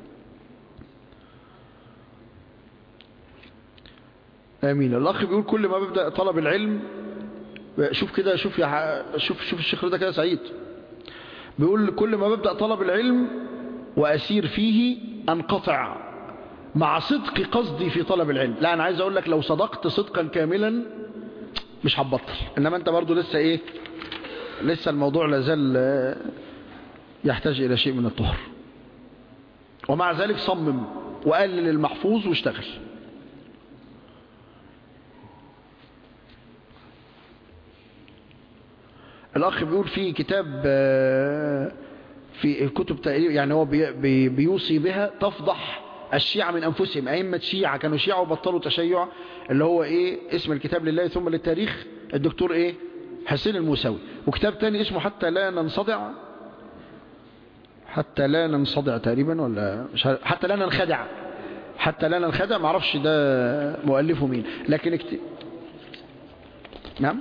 امين الاخ بيقول كل ما ببدأ طلب العلم شوف كده شوف يا شوف شوف الشيخ ده كده سعيد بيقول كل ما ببدأ طلب العلم وأسير فيه أنقطع مع صدق قصدي في طلب العلم لا أنا عايز أقول لك لو صدقت صدقا كاملا مش هتبطل إنما أنت برضو لسه إيه لسه الموضوع لازال يحتاج إلى شيء من الطهر ومع ذلك صمم وقلل المحفوظ واشتغل الأخ بيقول في كتاب في الكتب تقريبا يعني هو بي بيوصي بها تفضح الشيعة من أنفسهم أئمة شيعة كانوا شيعة وبطلوا تشيع اللي هو إيه اسم الكتاب لله ثم للتاريخ الدكتور إيه حسين الموسوي وكتاب تاني اسمه حتى لا ننصدع حتى لا ننصدع تقريبا ولا مش حتى لا ننخدع حتى لا ننخدع معرفش ده مؤلفه مين لكن اكت... نعم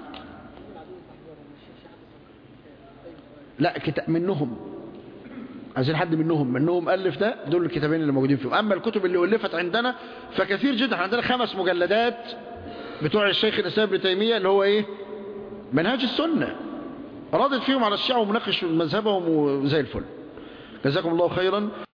لا كتاب منهم عايزين حد منهم منهم ألف ده دول الكتابين اللي موجودين فيهم أما الكتب اللي ألفت عندنا فكثير جدا احنا عندنا خمس مجلدات بتوع الشيخ الإسلام ابن تيمية اللي هو إيه منهاج السنة رادت فيهم على الشيعة ومناقش مذهبهم وزي الفل جزاكم الله خيرا